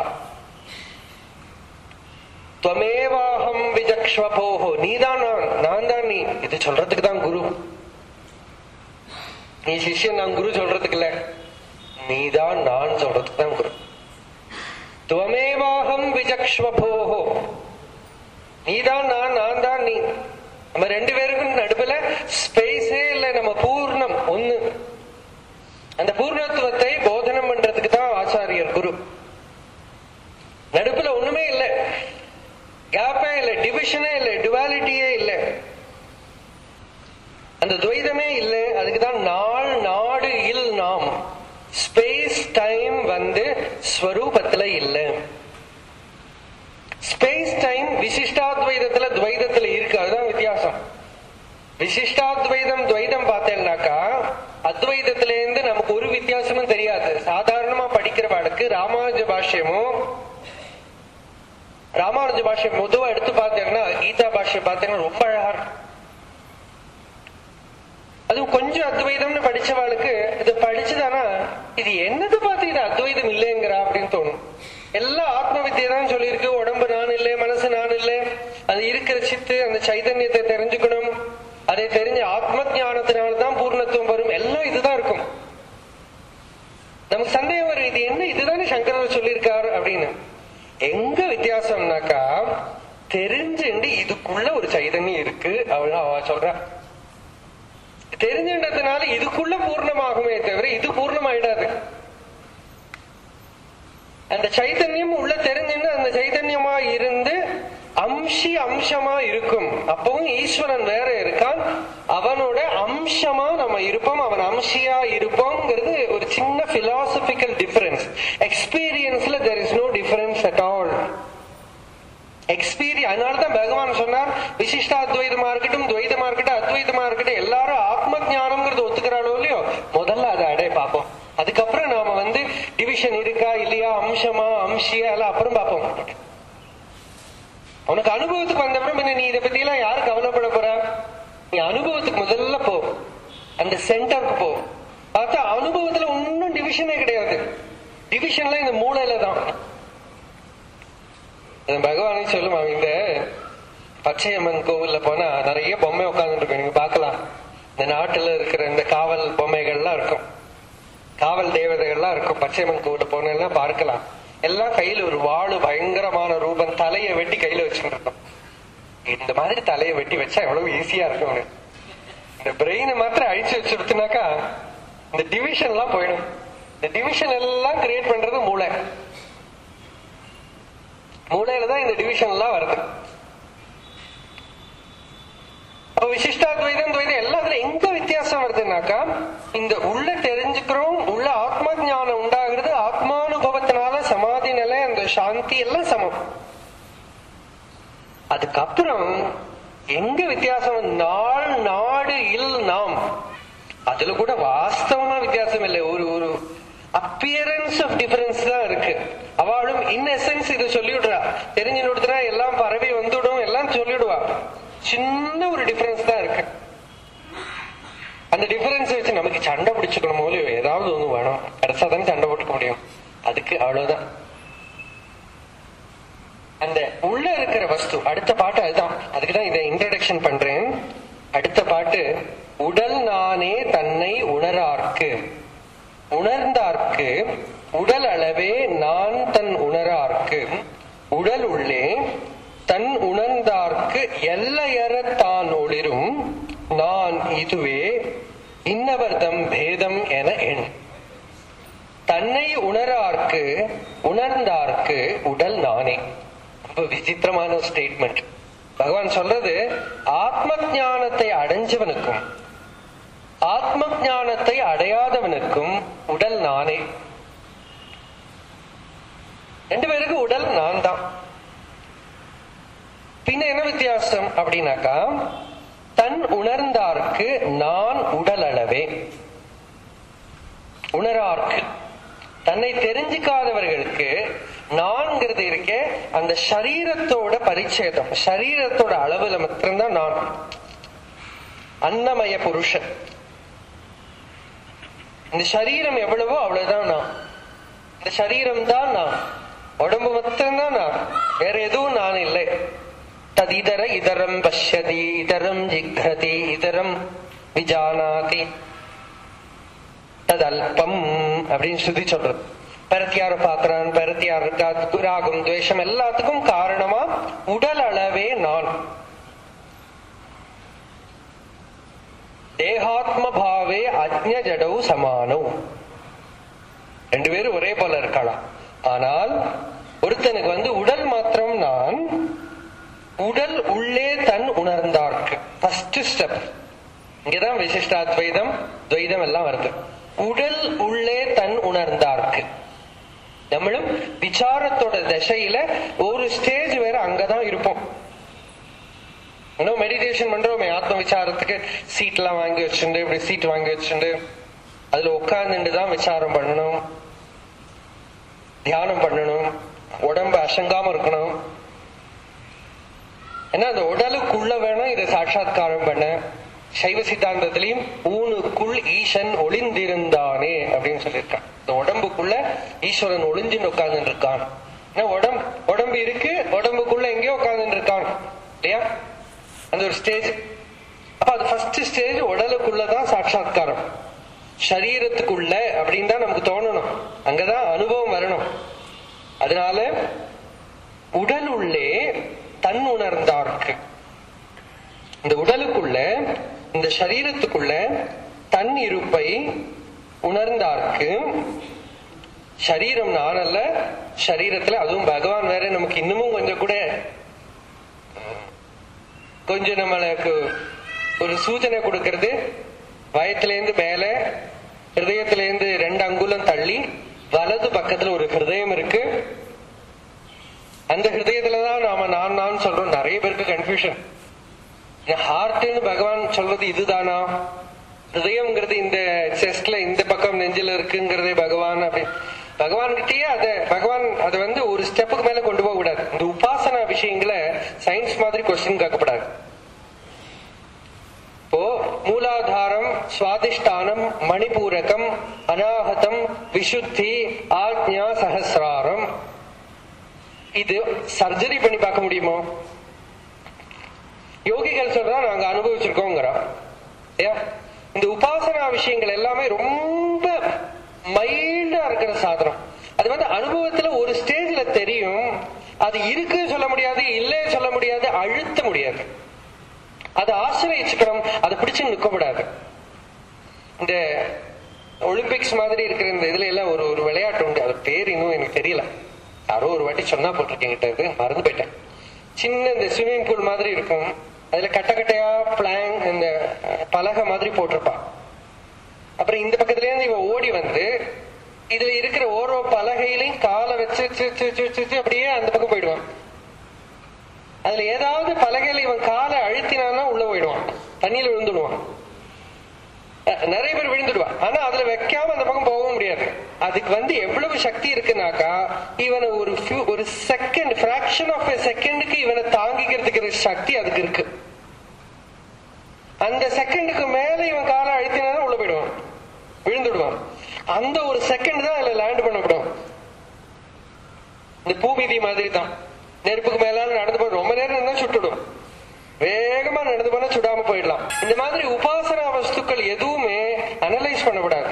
துவமேவாஹம் விஜக்ஷ்வபோஹோ நீதான் நான் நான் தான் நீ இது சொல்றதுக்கு தான் குரு நீ சிஷ்யன் நான் குரு சொல்றதுக்கு இல்ல நீதான் நான் சொல்றதுக்கு தான் குரு துவமேவாஹம் விஜக்ஷ்வபோஹோ நீதான் நான் நான் தான் நீ நம்ம ரெண்டு பேருக்கும் நடுவுல ஸ்பேஸே இல்ல நம்ம பூர்ணம் ஒண்ணு அந்த பூர்ணத்துவத்தை போதனம் பண்றதுக்கு தான் ஆச்சாரியர் குரு நடுப்புல ஒண்ணுமே இல்லை கேப்பே இல்லை டிவிஷனே இல்லை டுவாலிட்டியே இல்லை அந்த துவைதமே இல்லை அதுக்குதான் நாள் நாடு இல் நாம் ஸ்பேஸ் டைம் வந்து ஸ்வரூபத்துல இல்லை ஸ்பேஸ் டைம் விசிஷ்டாத்வைதத்துல துவைதத்துல இருக்கு அதுதான் வித்தியாசம் விசிஷ்டாத்வைதம் துவைதம் பார்த்தேன்னாக்கா அத்வைதத்துல இருந்து நமக்கு ஒரு வித்தியாசமும் தெரியாது சாதாரணமா படிக்கிறவாளுக்கு ராமானுஜ பாஷ்யமும் ராமானுஜ பாஷ்யம் பொதுவா எடுத்து பார்த்தீங்கன்னா கீதா பாஷ்யம் பார்த்தீங்கன்னா ரொம்ப அழகா இருக்கும் அது கொஞ்சம் அத்வைதம்னு படிச்சவாளுக்கு இது படிச்சுதானா இது என்னது பார்த்து இது அத்வைதம் இல்லைங்கிறா அப்படின்னு தோணும் எல்லாம் ஆத்ம வித்தியை தான் சொல்லியிருக்கு உடம்பு நான் இல்லை மனசு நான் இல்லை அது இருக்கிற சித்து அந்த சைதன்யத்தை தெரிஞ்சுக்கணும் அதை தெரிஞ்ச ஆத்ம ஞானத்தினால்தான் பூர்ணத்துவம் வரும் எல்லாம் இதுதான் இருக்கும் நமக்கு சந்தேகம் வரும் இது என்ன இதுதானே சங்கரர் சொல்லியிருக்காரு அப்படின்னு எங்க வித்தியாசம்னாக்கா தெரிஞ்சுண்டு இதுக்குள்ள ஒரு சைதன்யம் இருக்கு அவள் அவ சொல்றா தெரிஞ்சுன்றதுனால இதுக்குள்ள பூர்ணமாகுமே தவிர இது பூர்ணமாயிடாது அந்த சைத்தன்யம் உள்ள தெரிஞ்சுன்னு அந்த சைத்தன்யமா இருந்து அம்சி அம்சமா இருக்கும் அப்பவும் ஈஸ்வரன் வேற இருக்கான் அவனோட அம்சமா நம்ம இருப்போம் அவன் அம்சியா இருப்போம்ங்கிறது ஒரு சின்ன பிலாசபிக்கல் டிஃபரன்ஸ் எக்ஸ்பீரியன்ஸ்ல there is no difference at all experience அதனாலதான் பகவான் சொன்னார் விசிஷ்டாத்வைதமா இருக்கட்டும் துவைதமா இருக்கட்டும் அத்வைதமா இருக்கட்டும் எல்லாரும் ஆத்ம ஞானம்ங்கிறது ஒத்துக்கிறாளோ இல்லையோ முதல்ல அதை அடைய பார்ப்போம் அதுக்கப்புறம் நாம வந்து டிவிஷன் இருக்கா இல்லையா அம்சமா அம்சியா எல்லாம் அப்புறம் பார்ப்போம் உனக்கு அனுபவத்துக்கு வந்தப்புறம் பின்ன நீ இதை பத்தி எல்லாம் யாரு கவலைப்பட போற நீ அனுபவத்துக்கு முதல்ல போ அந்த சென்டருக்கு போ பார்த்தா அனுபவத்துல ஒன்னும் டிவிஷனே கிடையாது டிவிஷன்லாம் இந்த மூளையில தான் அது பகவானே சொல்லுமா இந்த பச்சையம்மன் கோவில்ல போனா நிறைய பொம்மை உட்கார்ந்துட்டு இருக்கு நீங்க பார்க்கலாம் இந்த நாட்டுல இருக்கிற இந்த காவல் பொம்மைகள்லாம் இருக்கும் காவல் தேவதைகள்லாம் இருக்கும் பச்சையம்மன் கோவில போனேன்னா பார்க்கலாம் எல்லாம் கையில ஒரு வாழு பயங்கரமான ரூபம் தலையை வெட்டி கையில வச்சுட்டு இருக்கும் இந்த மாதிரி தலையை வெட்டி வச்சா எவ்வளவு ஈஸியா இருக்கும் அவனுக்கு. இந்த பிரெயினை மாத்திரம் அழிச்சு வச்சுருச்சுனாக்கா இந்த டிவிஷன் எல்லாம் போயிடும் இந்த டிவிஷன் எல்லாம் கிரியேட் பண்றது மூளை மூளையில தான் இந்த டிவிஷன் எல்லாம் வருது அப்ப விசிஷ்டாத்வைதம் துவைதம் எல்லாத்துல எங்க வித்தியாசம் வருதுன்னாக்கா இந்த உள்ள தெரிஞ்சுக்கிறோம் உள்ள ஆத்ம ஞானம் உண்டாகிறது ஆத்மானுபவத்தினால சமாதி நிலை அந்த சாந்தி எல்லாம் சமம் அதுக்கப்புறம் எங்க வித்தியாசம் நாள் நாடு இல் நாம் அதுல கூட வாஸ்தவமா வித்தியாசம் இல்லை ஒரு ஒரு அப்பியரன்ஸ் ஆஃப் டிஃபரன்ஸ் தான் இருக்கு அவளும் இன் எசன்ஸ் இது சொல்லிவிடுறா தெரிஞ்சு கொடுத்துனா எல்லாம் பரவி வந்துடும் எல்லாம் சொல்லிடுவா சின்ன ஒரு டிஃபரன்ஸ் தான் இருக்கு அந்த டிஃபரன்ஸ் வச்சு நமக்கு சண்டை பிடிச்சுக்கணும் போல ஏதாவது ஒண்ணு வேணும் கடைசா தானே சண்டை போட்டுக்க முடியும் அதுக்கு அவ்வளவுதான் அந்த உள்ள இருக்கிற வஸ்து அடுத்த பாட்டு அதுதான் அதுக்குதான் இதை இன்ட்ரடக்ஷன் பண்றேன் அடுத்த பாட்டு உடல் நானே தன்னை உணரார்க்கு உணர்ந்தார்க்கு உடல் அளவே நான் தன் உணரார்க்கு உடல் உள்ளே தன் உணர்ந்தார்க்கு எல்லையற தான் ஒளிரும் நான் இதுவே இன்னவர்தம் பேதம் என எண் தன்னை உணரார்க்கு உணர்ந்தார்க்கு உடல் நானே ரொம்ப விசித்திரமான ஸ்டேட்மெண்ட் பகவான் சொல்றது ஆத்ம ஞானத்தை அடைஞ்சவனுக்கும் ஆத்ம ஞானத்தை அடையாதவனுக்கும் உடல் நானே ரெண்டு பேருக்கு உடல் நான் தான் பின்ன என்ன வித்தியாசம் அப்படின்னாக்கா தன் உணர்ந்தார்க்கு நான் உடல் அளவே உணரார்க்கு தன்னை தெரிஞ்சுக்காதவர்களுக்கு நான்கிறது இருக்கே அந்த சரீரத்தோட பரிச்சேதம் சரீரத்தோட அளவுல மாத்திரம்தான் நான் அன்னமய புருஷன் இந்த சரீரம் எவ்வளவோ அவ்வளவுதான் நான் இந்த சரீரம் தான் நான் உடம்பு மாத்திரம்தான் நான் வேற எதுவும் நான் இல்லை ததிதர இதரம் பஷ்யதி இதரம் ஜிக்ரதி இதரம் விஜானாதி ததல்பம் அப்படின்னு ஸ்ருதி சொல்றது பரத்தியார பாக்குறான் பரத்தியார் இருக்கா ராகம் துவேஷம் எல்லாத்துக்கும் காரணமா உடல் அளவே நான் தேகாத்ம பாவே அஜ்ஞ ஜடவு சமானம் ரெண்டு பேரும் ஒரே போல இருக்கலாம் ஆனால் ஒருத்தனுக்கு வந்து உடல் மாத்திரம் நான் உடல் உள்ளே தன் உணர்ந்தார்க்கு ஃபர்ஸ்ட் ஸ்டெப் இங்கதான் விசிஷ்டாத்வைதம் துவைதம் எல்லாம் வருது உடல் உள்ளே தன் உணர்ந்தார்க்கு நம்மளும் விசாரத்தோட தசையில ஒரு ஸ்டேஜ் வேற அங்கதான் இருப்போம் இன்னும் மெடிடேஷன் பண்றோமே ஆத்ம விசாரத்துக்கு சீட் எல்லாம் வாங்கி வச்சுண்டு இப்படி சீட் வாங்கி வச்சுண்டு அதுல உட்கார்ந்துட்டு தான் விசாரம் பண்ணணும் தியானம் பண்ணணும் உடம்பு அசங்காம இருக்கணும் ஏன்னா அந்த உடலுக்குள்ள வேணும் இதை சாட்சாத்காரம் பண்ண சைவ சித்தாந்தத்திலையும் ஊனுக்குள் ஈசன் ஒளிந்திருந்தானே அப்படின்னு சொல்லியிருக்கான் இந்த உடம்புக்குள்ள ஈஸ்வரன் ஒளிஞ்சுன்னு உட்கார்ந்துட்டு இருக்கான் ஏன்னா உடம்பு உடம்பு இருக்கு உடம்புக்குள்ள எங்கேயோ உட்கார்ந்துட்டு இருக்கான் இல்லையா அந்த ஒரு ஸ்டேஜ் அப்ப அது ஃபர்ஸ்ட் ஸ்டேஜ் உடலுக்குள்ளதான் சாட்சாத்காரம் சரீரத்துக்குள்ள அப்படின்னு தான் நமக்கு தோணணும் அங்கதான் அனுபவம் வரணும் அதனால உடல் உள்ளே தன் உணர்ந்தார்க்கு இந்த உடலுக்குள்ள இந்த சரீரத்துக்குள்ள தன் இருப்பை உணர்ந்தார்க்கு சரீரம் நான் அல்ல சரீரத்துல அதுவும் பகவான் வேற நமக்கு இன்னமும் கொஞ்சம் கூட கொஞ்சம் நம்மளுக்கு ஒரு சூச்சனை கொடுக்கறது வயத்திலேருந்து மேல ஹிருதயத்திலேருந்து ரெண்டு அங்குலம் தள்ளி வலது பக்கத்துல ஒரு ஹிருதயம் இருக்கு அந்த ஹிருதயத்துலதான் நாம நான் நான் சொல்றோம் நிறைய பேருக்கு கன்ஃபியூஷன் ஹார்ட்னு பகவான் சொல்றது இதுதானா ஹிருதயம்ங்கிறது இந்த செஸ்ட்ல இந்த பக்கம் நெஞ்சில இருக்குங்கிறதே பகவான் அப்படி பகவான் கிட்டயே அத பகவான் அதை வந்து ஒரு ஸ்டெப்புக்கு மேல கொண்டு போக கூடாது இந்த உபாசனா விஷயங்களை சயின்ஸ் மாதிரி கொஸ்டின் கேட்கப்படாது இப்போ மூலாதாரம் சுவாதிஷ்டானம் மணிபூரகம் அநாகதம் விசுத்தி ஆக்ஞா சஹசிராரம் இது சர்ஜரி பண்ணி பார்க்க முடியுமோ யோகிகள் சொல்றா நாங்க அனுபவிச்சிருக்கோங்கிறோம் இந்த உபாசனா விஷயங்கள் எல்லாமே ரொம்ப மைல்டா இருக்கிற சாதனம் அது வந்து அனுபவத்துல ஒரு ஸ்டேஜ்ல தெரியும் அது இருக்கு சொல்ல முடியாது இல்லைன்னு சொல்ல முடியாது முடியாது அழுத்த முடியாது அதை ஆசிரியச்சுக்கணும் அதை பிடிச்சு நிற்கக்கூடாது இந்த ஒலிம்பிக்ஸ் மாதிரி இருக்கிற இந்த இதுல எல்லாம் ஒரு ஒரு விளையாட்டு உண்டு அது பேர் இன்னும் எனக்கு தெரியல யாரோ ஒரு வாட்டி சொன்னா போட்டிருக்கேங்கிட்ட இது மறந்து போயிட்டேன் சின்ன இந்த ஸ்விம்மிங் பூல் மாதிரி இருக்கும் அதுல கட்ட கட்டையா பிளாங் இந்த அஹ், பலகை மாதிரி போட்டிருப்பான் அப்புறம் இந்த பக்கத்துல இருந்து இவன் ஓடி வந்து இதுல இருக்கிற ஓரோ பலகையிலையும் காலை வச்சு ச்சு, ச்சு, ச்சு, ச்சு, ச்சு, அப்படியே அந்த பக்கம் போயிடுவான் அதுல ஏதாவது பலகையில இவன் காலை அழுத்தினான்னா உள்ள போயிடுவான் தண்ணியில விழுந்துடுவான் அஹ், நிறைய பேர் விழுந்துடுவான் ஆனா அதுல வைக்காம அந்த பக்கம் போகவும் முடியாது அதுக்கு வந்து எவ்வளவு சக்தி இருக்குனாக்கா இவனை ஒரு few- ஒரு செகண்ட் பிராக்ஷன் ஆஃப் செகண்டுக்கு இவனை தாங்கிக்கிறதுக்கு சக்தி அதுக்கு இருக்கு அந்த செகண்டுக்கு மேல இவன் காலை அழுத்தினா உள்ள போயிடுவான் விழுந்துடுவான் அந்த ஒரு செகண்ட் தான் அதுல லேண்ட் பண்ணப்படும் இந்த பூமிதி மாதிரி தான் நெருப்புக்கு மேல நடந்து போய் ரொம்ப நேரம் இருந்தா சுட்டுடும் வேகமா நடந்து போனா சுடாம போயிடலாம் இந்த மாதிரி உபாசனா வஸ்துக்கள் எதுவுமே அனலைஸ் பண்ணக்கூடாது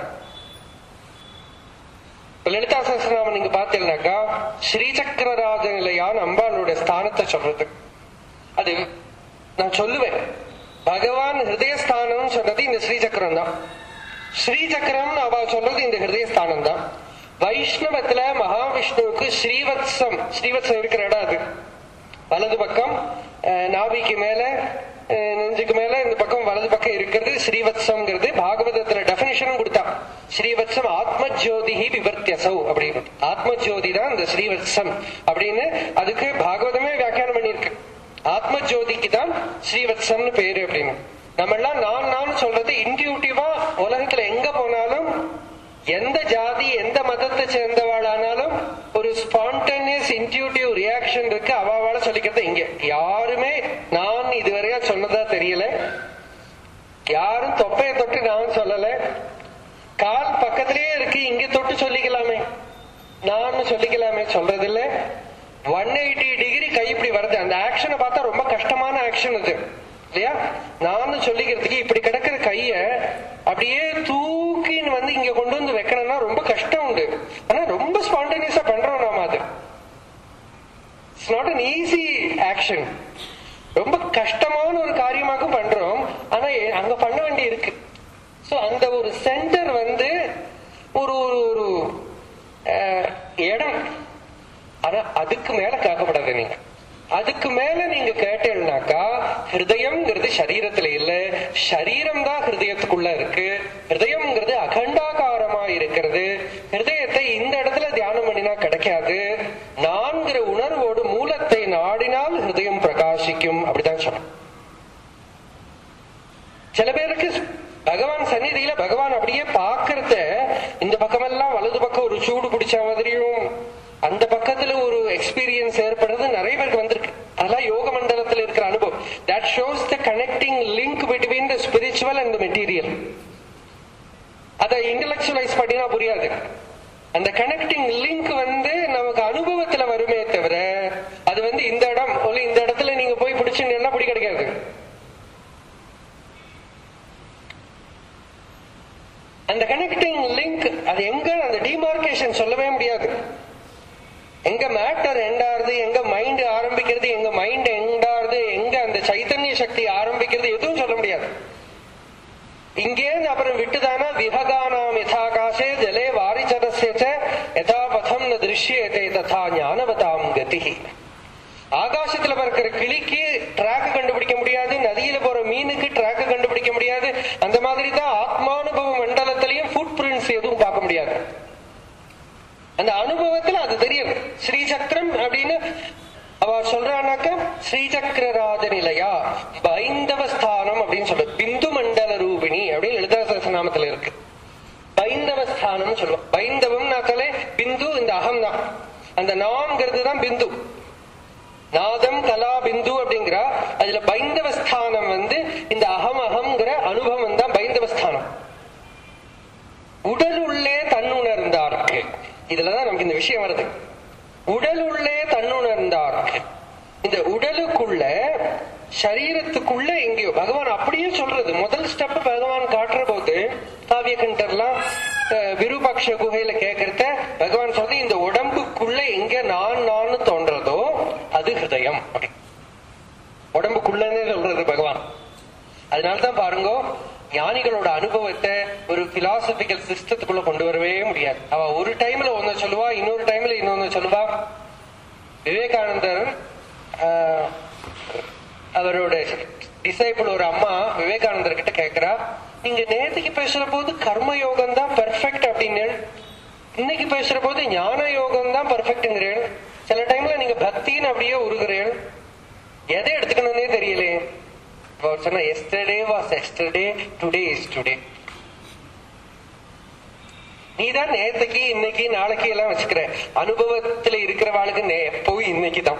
இப்ப லலிதா சஹஸ்ரநாமம் நீங்க பாத்தீங்கன்னாக்கா ஸ்ரீசக்கரராஜ நிலையான அம்பாளுடைய ஸ்தானத்தை சொல்றது அது நான் சொல்லுவேன் பகவான் ஹிருதயஸ்தானம் சொன்னது இந்த ஸ்ரீசக்கரம் தான் ஸ்ரீசக்கரம் அவ சொல்றது இந்த ஹிருதயஸ்தானம் தான் வைஷ்ணவத்துல மகாவிஷ்ணுவுக்கு ஸ்ரீவத்சம் ஸ்ரீவத்சம் இருக்கிற இடம் அது வலது பக்கம் அஹ், நாபிக்கு மேல அஹ், நெஞ்சுக்கு மேல இந்த பக்கம் வலது பக்கம் இருக்கிறது ஸ்ரீவத்சம்ங்கிறது பாகவதத்துல டெபினிஷனும் கொடுத்தா ஸ்ரீவத்சம் ஆத்ம ஜோதிஹி விவர்த்தியசௌ அப்படின்னு ஆத்ம ஜோதி தான் இந்த ஸ்ரீவத்சம் அப்படின்னு அதுக்கு பாகவதமே வியாக்கியானம் பண்ணியிருக்கு ஆத்ம ஜோதிக்கு தான் ஸ்ரீவத்சம்னு பேரு அப்படின்னு நம்ம எல்லாம் நான் நான் சொல்றது இன்டியூட்டிவா உலகத்துல எங்க போனாலும் எந்த ஜாதி எந்த மதத்தை சேர்ந்தவாளானாலும் ஒரு ஸ்பான்டேனியஸ் இன்டியூட்டிவ் ரியாக்ஷன் இருக்கு அவாவால சொல்லிக்கிறது இங்க யாருமே நான் இதுவரையா சொன்னதா தெரியல யாரும் தொப்பைய தொட்டு நான் சொல்லல கால் பக்கத்திலேயே இருக்கு இங்க தொட்டு சொல்லிக்கலாமே நான் சொல்லிக்கலாமே சொல்றது இல்ல ஒன் எயிட்டி டிகிரி கை இப்படி வருது அந்த ஆக்ஷனை பார்த்தா ரொம்ப கஷ்டமான ஆக்ஷன் அது இல்லையா நானும் சொல்லிக்கிறதுக்கு இப்படி கிடக்கிற கைய அப்படியே தூக்கின்னு வந்து இங்க கொண்டு வந்து வைக்கணும்னா ரொம்ப கஷ்டம் உண்டு ஆனா ரொம்ப ஸ்பான்டேனியஸா பண்றோம் நாம அது it's not an easy action ரொம்ப கஷ்டமான ஒரு காரியமாக பண்றோம் ஆனா எ- அங்க பண்ண வேண்டி இருக்கு சோ அந்த ஒரு சென்டர் வந்து ஒரு ஒரு ஒரு அஹ், இடம் ஆனா அதுக்கு மேல கேட்கப்படாது நீங்க அதுக்கு மேல நீங்க கேட்டீங்கன்னாக்கா ஹிருதயம்ங்கிறது சரீரத்துல இல்ல சரீரம் தான் ஹிருதயத்துக்குள்ள இருக்கு ஹிருதயம்ங்கிறது அகண்டாகாரமா இருக்கிறது ஹிருதயத்தை இந்த இடத்துல தியானம் பண்ணினா கிடைக்காது நான்கிற உணர்வோடு மூலத்தை நாடினால் ஹிருதயம் பிரகாசிக்கும் அப்படிதான் சொல்லணும் சில பேருக்கு பகவான் சந்நிதியில பகவான் அப்படியே பாக்குறத இந்த பக்கமெல்லாம் வலது பக்கம் ஒரு சூடு பிடிச்ச மாதிரியும் அந்த பக்கத்துல ஒரு எக்ஸ்பீரியன்ஸ் ஏற்படுறது நிறைய பேருக்கு வந்திருக்கு அதெல்லாம் யோக மண்டலத்துல இருக்கிற அனுபவம் that shows the connecting link between the spiritual and material அதை இன்டலெக்சுவலைஸ் பண்ணினா புரியாது அந்த கனெக்டிங் லிங்க் வந்து நமக்கு அனுபவத்துல வருமே தவிர அது வந்து இந்த இடம் ஒலி இந்த இடத்துல நீங்க போய் பிடிச்சுன்னா பிடி கிடைக்காது அந்த கனெக்டிங் லிங்க் அது எங்க அந்த டிமார்கேஷன் சொல்லவே முடியாது எங்க மேட்டர் எண்டாருது எங்க மைண்ட் ஆரம்பிக்கிறது எங்க மைண்ட் எண்டாருது எங்க அந்த சைத்தன்ய சக்தி ஆரம்பிக்கிறது எதுவும் சொல்ல முடியாது இங்கேருந்து அப்புறம் விட்டுதானா விஹகானாம் யதாகாசே ஜலே வாரிச்சரஸ்ய ச யதா பதம் ந திருஷ்யதே ததா ஞானவதாம் கதிஹி ஆகாசத்துல பறக்கிற கிளிக்கு ட்ராக் கண்டுபிடிக்க முடியாது நதியில போற மீனுக்கு ட்ராக் கண்டுபிடிக்க முடியாது அந்த மாதிரி தான் ஆத்மானுபவ மண்டலத்திலையும் ஃபுட் பிரிண்ட்ஸ் எதுவும் பார்க்க முடியாது அந்த அனுபவத்துல அது தெரியும் ஸ்ரீசக்கரம் அப்படின்னு அவ சொல்றானாக்க ஸ்ரீசக்கரராஜ நிலையா பைந்தவ ஸ்தானம் அப்படின்னு சொல்ற பிந்து மண்டல ரூபிணி அப்படின்னு லலிதா சஹஸ்ரநாமத்துல இருக்கு பைந்தவ ஸ்தானம் சொல்லுவோம் பைந்தவம்னாக்காலே பிந்து இந்த அகம் தான் அந்த நான்கிறது தான் பிந்து நாதம் கலா பிந்து அப்படிங்கிற அதுல பைந்தவ ஸ்தானம் வந்து இந்த அகம் அகம்ங்கிற அனுபவம் தான் பைந்தவ ஸ்தானம் உடல் உள்ளே தன்னுணர்ந்தார்க்கு இதுலதான் நமக்கு இந்த விஷயம் வருது உடல் உள்ளே தன்னுணர்ந்தார்க்கு இந்த உடலுக்குள்ள சரீரத்துக்குள்ள எங்கேயோ பகவான் அப்படியே சொல்றது முதல் ஸ்டெப் பகவான் காட்டுற போது காவிய கண்டர்லாம் விருபாட்ச குகையில கேட்கறத பகவான் சொல்றது இந்த உடம்புக்குள்ள எங்க நான் நான் தோன்றதோ அது ஹிருதயம் அப்படி உடம்புக்குள்ளனே சொல்றது பகவான் அதனாலதான் பாருங்க ஞானிகளோட அனுபவத்தை ஒரு பிலாசபிக்கல் சிஸ்டத்துக்குள்ள கொண்டு வரவே முடியாது அவ ஒரு டைம்ல ஒன்னு சொல்லுவா இன்னொரு டைம்ல இன்னொன்னு சொல்லுவா விவேகானந்தர் ஆஹ், அவரோட டிசைபிள் ஒரு அம்மா விவேகானந்தர் கிட்ட கேக்குறா நீங்க நேத்துக்கு பேசுற போது கர்ம யோகம் தான் பெர்ஃபெக்ட் அப்படின்னு இன்னைக்கு பேசுற போது ஞான யோகம் தான் பெர்ஃபெக்ட்ங்கிறேன் சில டைம்ல நீங்க பக்தின்னு அப்படியே உருகிறேன் எதை எடுத்துக்கணும்னே தெரியலையே இப்ப அவர் சொன்ன yesterday was yesterday today is today நீதான் நேத்துக்கு இன்னைக்கு நாளைக்கு எல்லாம் வச்சுக்கிற அனுபவத்துல இருக்கிறவாளுக்கு நே- எப்பவும் இன்னைக்கு தான்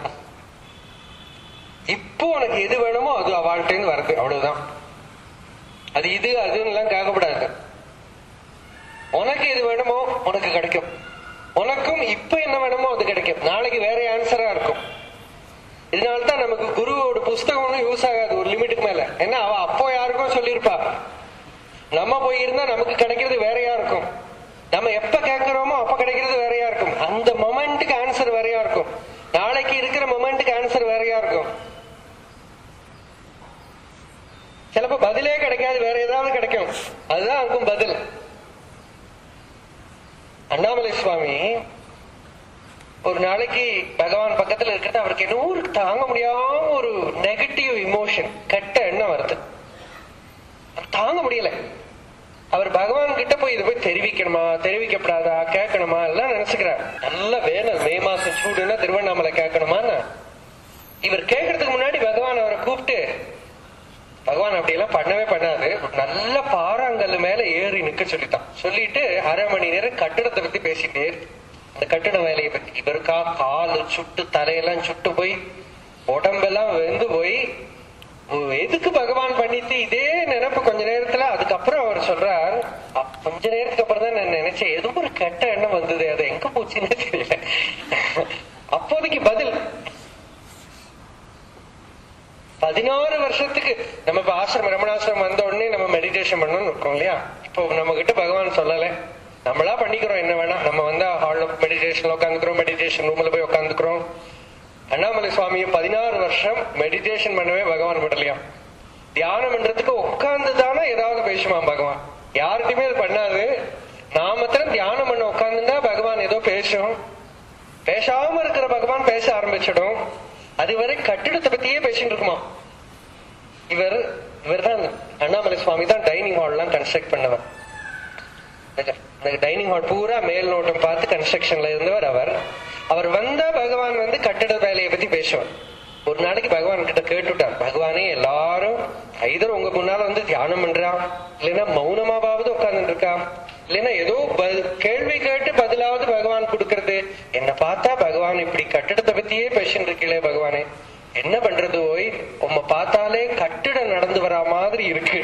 இப்போ உனக்கு எது வேணுமோ அது அவள்கிட்ட இருந்து வருது அவ்வளவுதான் அது இது அதுன்னு எல்லாம் கேட்கக்கூடாது உனக்கு எது வேணுமோ உனக்கு கிடைக்கும் உனக்கும் இப்ப என்ன வேணுமோ அது கிடைக்கும் நாளைக்கு வேற ஆன்சரா இருக்கும் இதனாலதான் நமக்கு குருவோட புஸ்தகம் ஒன்றும் யூஸ் ஆகாது ஒரு லிமிட்டுக்கு மேல ஏன்னா அவ அப்போ யாருக்கும் சொல்லியிருப்பா நம்ம போயிருந்தா நமக்கு கிடைக்கிறது வேறையா இருக்கும் நம்ம எப்ப கேட்கிறோமோ அப்ப கிடைக்கிறது வேறையா இருக்கும் அந்த மொமெண்ட்டுக்கு ஆன்சர் வேறையா இருக்கும் நாளைக்கு இருக்கிற மொமெண்ட்டுக்கு ஆன்சர் வேறையா இருக்கும் சிலப்போ பதிலே கிடைக்காது வேற ஏதாவது கிடைக்கும் அதுதான் இருக்கும் பதில் அண்ணாமலை சுவாமி ஒரு நாளைக்கு பகவான் பக்கத்துல இருக்கிறது அவருக்கு என்ன ஒரு தாங்க முடியாம ஒரு நெகட்டிவ் இமோஷன் கெட்ட எண்ணம் வருது அது தாங்க முடியல அவர் பகவான் கிட்ட போய் இதை போய் தெரிவிக்கணுமா தெரிவிக்கப்படாதா கேட்கணுமா எல்லாம் நினைச்சுக்கிறார் நல்ல வேணும் மே மாசம் சூடுன்னா திருவண்ணாமலை கேட்கணுமான்னு இவர் கேட்கறதுக்கு முன்னாடி பகவான் அவரை கூப்பிட்டு பகவான் அப்படி எல்லாம் பண்ணவே பண்ணாது ஒரு நல்ல பாறாங்கல்லு மேல ஏறி நிக்க சொல்லிட்டான் சொல்லிட்டு அரை மணி நேரம் கட்டிடத்தை பத்தி பேசிட்டே இருக்கு. அந்த கட்டிட வேலையை பத்தி இவருக்கா காலு சுட்டு தலையெல்லாம் சுட்டு போய் உடம்பெல்லாம் வெந்து போய் உம், எதுக்கு பகவான் பண்ணிட்டு இதே நினைப்பு கொஞ்ச நேரத்துல அதுக்கப்புறம் அவர் சொல்றார் "அப்~ கொஞ்ச நேரத்துக்கு அப்புறம் தான் நான் நினைச்சேன் ஏதோ ஒரு கெட்ட எண்ணம் வந்தது அது எங்க போச்சுன்னு தெரியல அப்போதைக்கு பதில் பதினாறு வருஷத்துக்கு நம்ம இப்ப ஆசிரமம் ரமணாசிரமம் வந்த உடனே நம்ம மெடிடேஷன் பண்ணணும்னு இருக்கோம் இல்லையா இப்போ நம்ம கிட்ட பகவான் சொல்லல நம்மளா பண்ணிக்கிறோம் என்ன வேணா நம்ம வந்து ஹால்ல மெடிடேஷன்ல உட்காந்துக்கிறோம் மெடிடேஷன் ரூம்ல போய் உட்காந்துக்கிறோம் அண்ணாமலை சுவாமியை பதினாறு வருஷம் மெடிடேஷன் பண்ணவே பகவான் விடலையாம் தியானம் பண்றதுக்கு உட்கார்ந்து தானே ஏதாவது பேசுவான் பகவான் யார்கிட்டயுமே அது பண்ணாது நான் மாத்திரம் தியானம் பண்ண உட்கார்ந்துட்டா பகவான் ஏதோ பேசும் பேசாம இருக்கிற பகவான் பேச ஆரம்பிச்சிடும் அதுவரை கட்டிடத்தை பத்தியே பேசிட்டு இருக்குமா இவர் இவர் தான் அண்ணாமலை சுவாமி தான் டைனிங் ஹால் எல்லாம் கன்ஸ்ட்ரக்ட் பண்ணவர் இந்த டைனிங் ஹால் பூரா மேல் நோட்டம் பார்த்து கன்ஸ்ட்ரக்ஷன்ல இருந்தவர் அவர் அவர் வந்தா பகவான் வந்து கட்டிட வேலையை பத்தி பேசுவார் ஒரு நாளைக்கு பகவான் கிட்ட கேட்டுட்டார் பகவானே எல்லாரும் ஐதர் உங்க முன்னால வந்து தியானம் பண்றான் இல்லைன்னா மௌனமாவது உட்கார்ந்துட்டு இருக்கான் இல்லைன்னா ஏதோ ப- கேள்வி கேட்டு பதிலாவது பகவான் கொடுக்கறது என்ன பார்த்தா பகவான் இப்படி கட்டிடத்தை பத்தியே பேசிட்டு இருக்கீங்களே பகவானே என்ன பண்றது ஓய் உம்மை பார்த்தாலே கட்டிடம் நடந்து வரா மாதிரி இருக்கு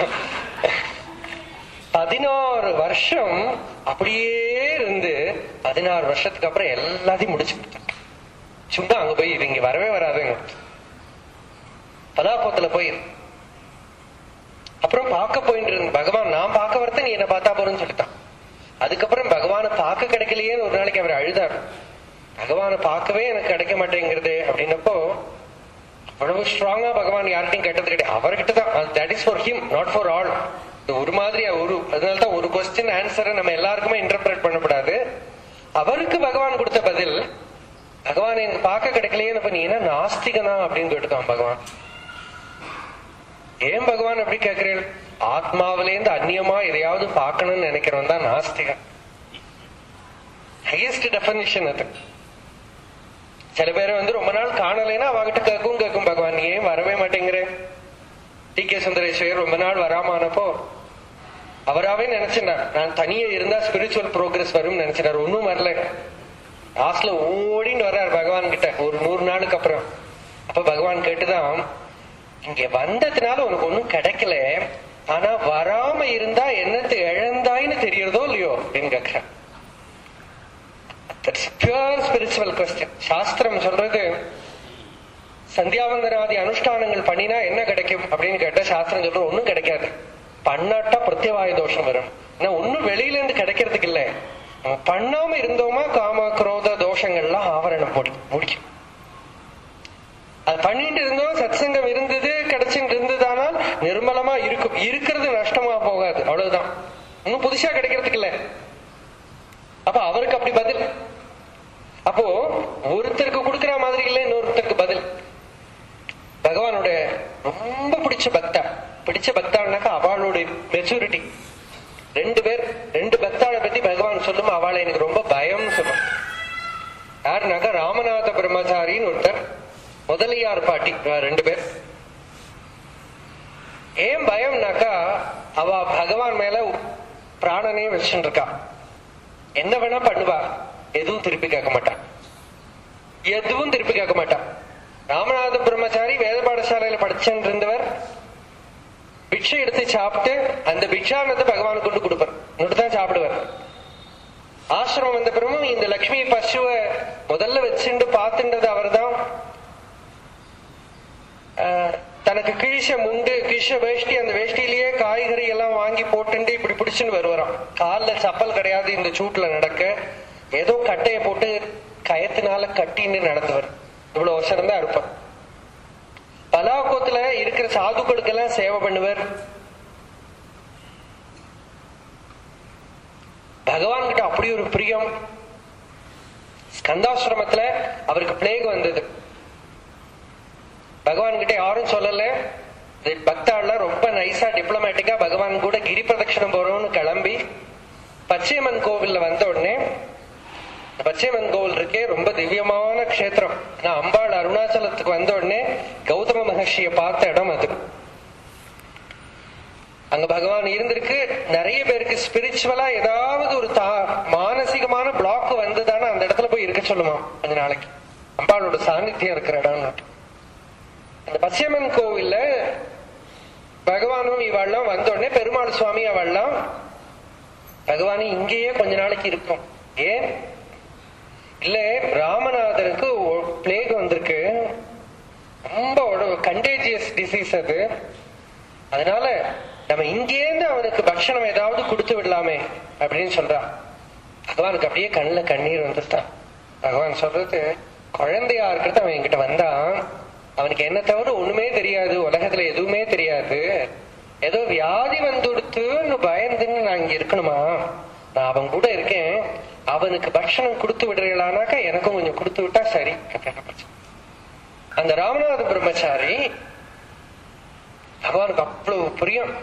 பதினாறு வருஷம் அப்படியே இருந்து பதினாறு வருஷத்துக்கு அப்புறம் எல்லாத்தையும் முடிச்சு கொடுத்தாங்க சும்மா அங்க போய் இது இங்க வரவே வராதுங்க பதாபத்துல போய் அப்புறம் பார்க்க போயிட்டு இருந்த பகவான் நான் பார்க்க வரத நீ என்ன பார்த்தா போறேன்னு சொல்லிட்டான் அதுக்கப்புறம் பகவானை பார்க்க கிடைக்கலையேன்னு ஒரு நாளைக்கு அவர் அழுதார் பகவானை பார்க்கவே எனக்கு கிடைக்க மாட்டேங்கிறது அப்படின்னப்போ அவ்வளவு ஸ்ட்ராங்கா பகவான் யார்கிட்டையும் கேட்டது கிடையாது அவர்கிட்ட தான் that is for him not for all ஒரு மாதிரி ஒரு அதனாலதான் ஒரு கொஸ்டின் ஆன்சரை நம்ம எல்லாருக்குமே இன்டர்பிரேட் பண்ணக்கூடாது அவருக்கு பகவான் கொடுத்த பதில் பகவான் எனக்கு பார்க்க கிடைக்கலையே அப்ப நீ என்ன நாஸ்திகனா அப்படின்னு கேட்டுதான் பகவான் ஏன் பகவான் அப்படி கேட்கிறேன் ஆத்மாவிலேருந்து அந்நியமா எதையாவது பார்க்கணும்னு நினைக்கிறவன் தான் நாஸ்திகன் ஹையஸ்ட் டெபனிஷன் அது சில பேர் வந்து ரொம்ப நாள் காணலைன்னா அவகிட்ட கேட்கும் கேட்கும் பகவான் நீ ஏன் வரவே மாட்டேங்கிற டி கே சுந்தரேஸ்வரர் ரொம்ப நாள் வராமானப்போ அவராவே நினைச்சினார் நான் தனியே இருந்தா ஸ்பிரிச்சுவல் ப்ரோக்ரஸ் வரும்னு நினைச்சினார் ஒன்னும் வரல லாஸ்ட்ல ஓடின்னு வர்றார் பகவான் கிட்ட ஒரு நூறு நாளுக்கு அப்புறம் அப்ப பகவான் கேட்டுதான் இங்க வந்ததுனால உனக்கு ஒண்ணும் கிடைக்கல ஆனா வராம இருந்தா என்னத்தை இழந்தாய்ன்னு தெரியறதோ இல்லையோ அப்படின்னு கேக்குறேன் பியூர் ஸ்பிரிச்சுவல் கொஸ்டின் சாஸ்திரம் சொல்றது சந்தியாவந்தனாதி அனுஷ்டானங்கள் பண்ணினா என்ன கிடைக்கும் அப்படின்னு கேட்டா சாஸ்திரம் சொல்றது ஒண்ணும் கிடைக்காது பண்ணாட்டா பிரத்யவாய தோஷம் வரும் ஏன்னா ஒண்ணும் வெளியில இருந்து கிடைக்கிறதுக்கு இல்ல நம்ம பண்ணாம இருந்தோமா காம குரோத தோஷங்கள்லாம் ஆவரணம் போடி முடிக்கும் அது பண்ணிட்டு இருந்தோம் சத்சங்கம் இருக்கிறது நஷ்டமா போகாது அவ்வளவுதான் இன்னும் புதுசா கிடைக்கிறதுக்கு இல்ல அப்ப அவருக்கு அப்படி பதில் அப்போ ஒருத்தருக்கு கொடுக்கிற மாதிரி இல்ல இன்னொருத்தருக்கு பதில் பகவானோட ரொம்ப பிடிச்ச பக்தா பிடிச்ச பக்தான்னாக்கா அவளோட மெச்சூரிட்டி ரெண்டு பேர் ரெண்டு பக்தாளை பத்தி பகவான் சொல்லும் அவளை எனக்கு ரொம்ப பயம்னு சொல்லும் யாருனாக்கா ராமநாத பிரம்மச்சாரின்னு ஒருத்தர் முதலியார் பாட்டி இவ ரெண்டு பேர் ஏன் பயம்னாக்கா அவ பகவான் மேல பிராணனே வச்சுட்டு இருக்கா என்ன வேணா பண்ணுவா எதுவும் திருப்பி கேட்க மாட்டா எதுவும் திருப்பி கேட்க மாட்டா ராமநாத பிரம்மச்சாரி வேத பாடசாலையில படிச்சுட்டு இருந்தவர் பிக்ஷை எடுத்து சாப்பிட்டு அந்த பிக்ஷானத்தை பகவானுக்கு கொண்டு கொடுப்பார் இன்னொரு தான் சாப்பிடுவார் ஆசிரமம் வந்த பிறகும் இந்த லக்ஷ்மி பசுவை முதல்ல வச்சுட்டு பார்த்துன்றது அவர்தான் ஆஹ், தனக்கு கிழிச்ச முண்டு கிழிச்ச வேஷ்டி அந்த வேஷ்டியிலேயே காய்கறி எல்லாம் வாங்கி போட்டுட்டு இப்படி பிடிச்சுன்னு வருவாராம் கால்ல சப்பல் கிடையாது இந்த சூட்ல நடக்க ஏதோ கட்டைய போட்டு கயத்தினால கட்டின்னு நடந்தவர் இவ்வளவு வருஷம் தான் இருப்பார் பலாக்கோத்துல இருக்கிற சாதுக்களுக்கெல்லாம் சேவை பண்ணுவர் பகவான் கிட்ட அப்படி ஒரு பிரியம் ஸ்கந்தாசிரமத்துல அவருக்கு பிளேக் வந்தது பகவான் கிட்ட யாரும் சொல்லல இது பக்தாள்லாம் ரொம்ப நைஸா டிப்ளமேட்டிக்கா பகவான் கூட கிரி பிரதட்சணம் போறோம்னு கிளம்பி பச்சையம்மன் கோவில்ல வந்த உடனே இந்த பச்சையம்மன் கோவில் இருக்கே ரொம்ப திவ்யமான க்ஷேத்திரம் நான் அம்பாள் அருணாச்சலத்துக்கு வந்த உடனே கௌதம மகர்ஷியை பார்த்த இடம் அது அங்க பகவான் இருந்திருக்கு நிறைய பேருக்கு ஸ்பிரிச்சுவலா ஏதாவது ஒரு தா மானசீகமான பிளாக் வந்ததான அந்த இடத்துல போய் இருக்க சொல்லுமா கொஞ்ச நாளைக்கு அம்பாளோட சாநித்தியம் இருக்கிற இடம் அந்த பச்சையம்மன் கோவில்ல பகவானும் இவாள்லாம் வந்த உடனே பெருமாள் சுவாமி அவள்லாம் பகவானி இங்கேயே கொஞ்ச நாளைக்கு இருக்கும் ஏன் இல்ல ராமநாதருக்கு பிளேக் வந்திருக்கு ரொம்ப கண்டேஜியஸ் டிசீஸ் அது அதனால நம்ம இங்கேருந்து அவனுக்கு பட்சணம் ஏதாவது கொடுத்து விடலாமே அப்படின்னு சொல்றான் பகவானுக்கு அப்படியே கண்ணுல கண்ணீர் வந்துட்டான் பகவான் சொல்றது குழந்தையா இருக்கிறது அவன் என்கிட்ட வந்தான் அவனுக்கு என்ன தவிர ஒண்ணுமே தெரியாது உலகத்துல எதுவுமே தெரியாது ஏதோ வியாதி வந்துடுத்துன்னு பயந்துன்னு நான் இங்க இருக்கணுமா நான் அவன் கூட இருக்கேன் அவனுக்கு பட்சணம் கொடுத்து விடுறீங்களானாக்கா எனக்கும் கொஞ்சம் கொடுத்து விட்டா சரி அந்த ராமநாத பிரம்மச்சாரி பகவானுக்கு அவ்வளவு புரியும்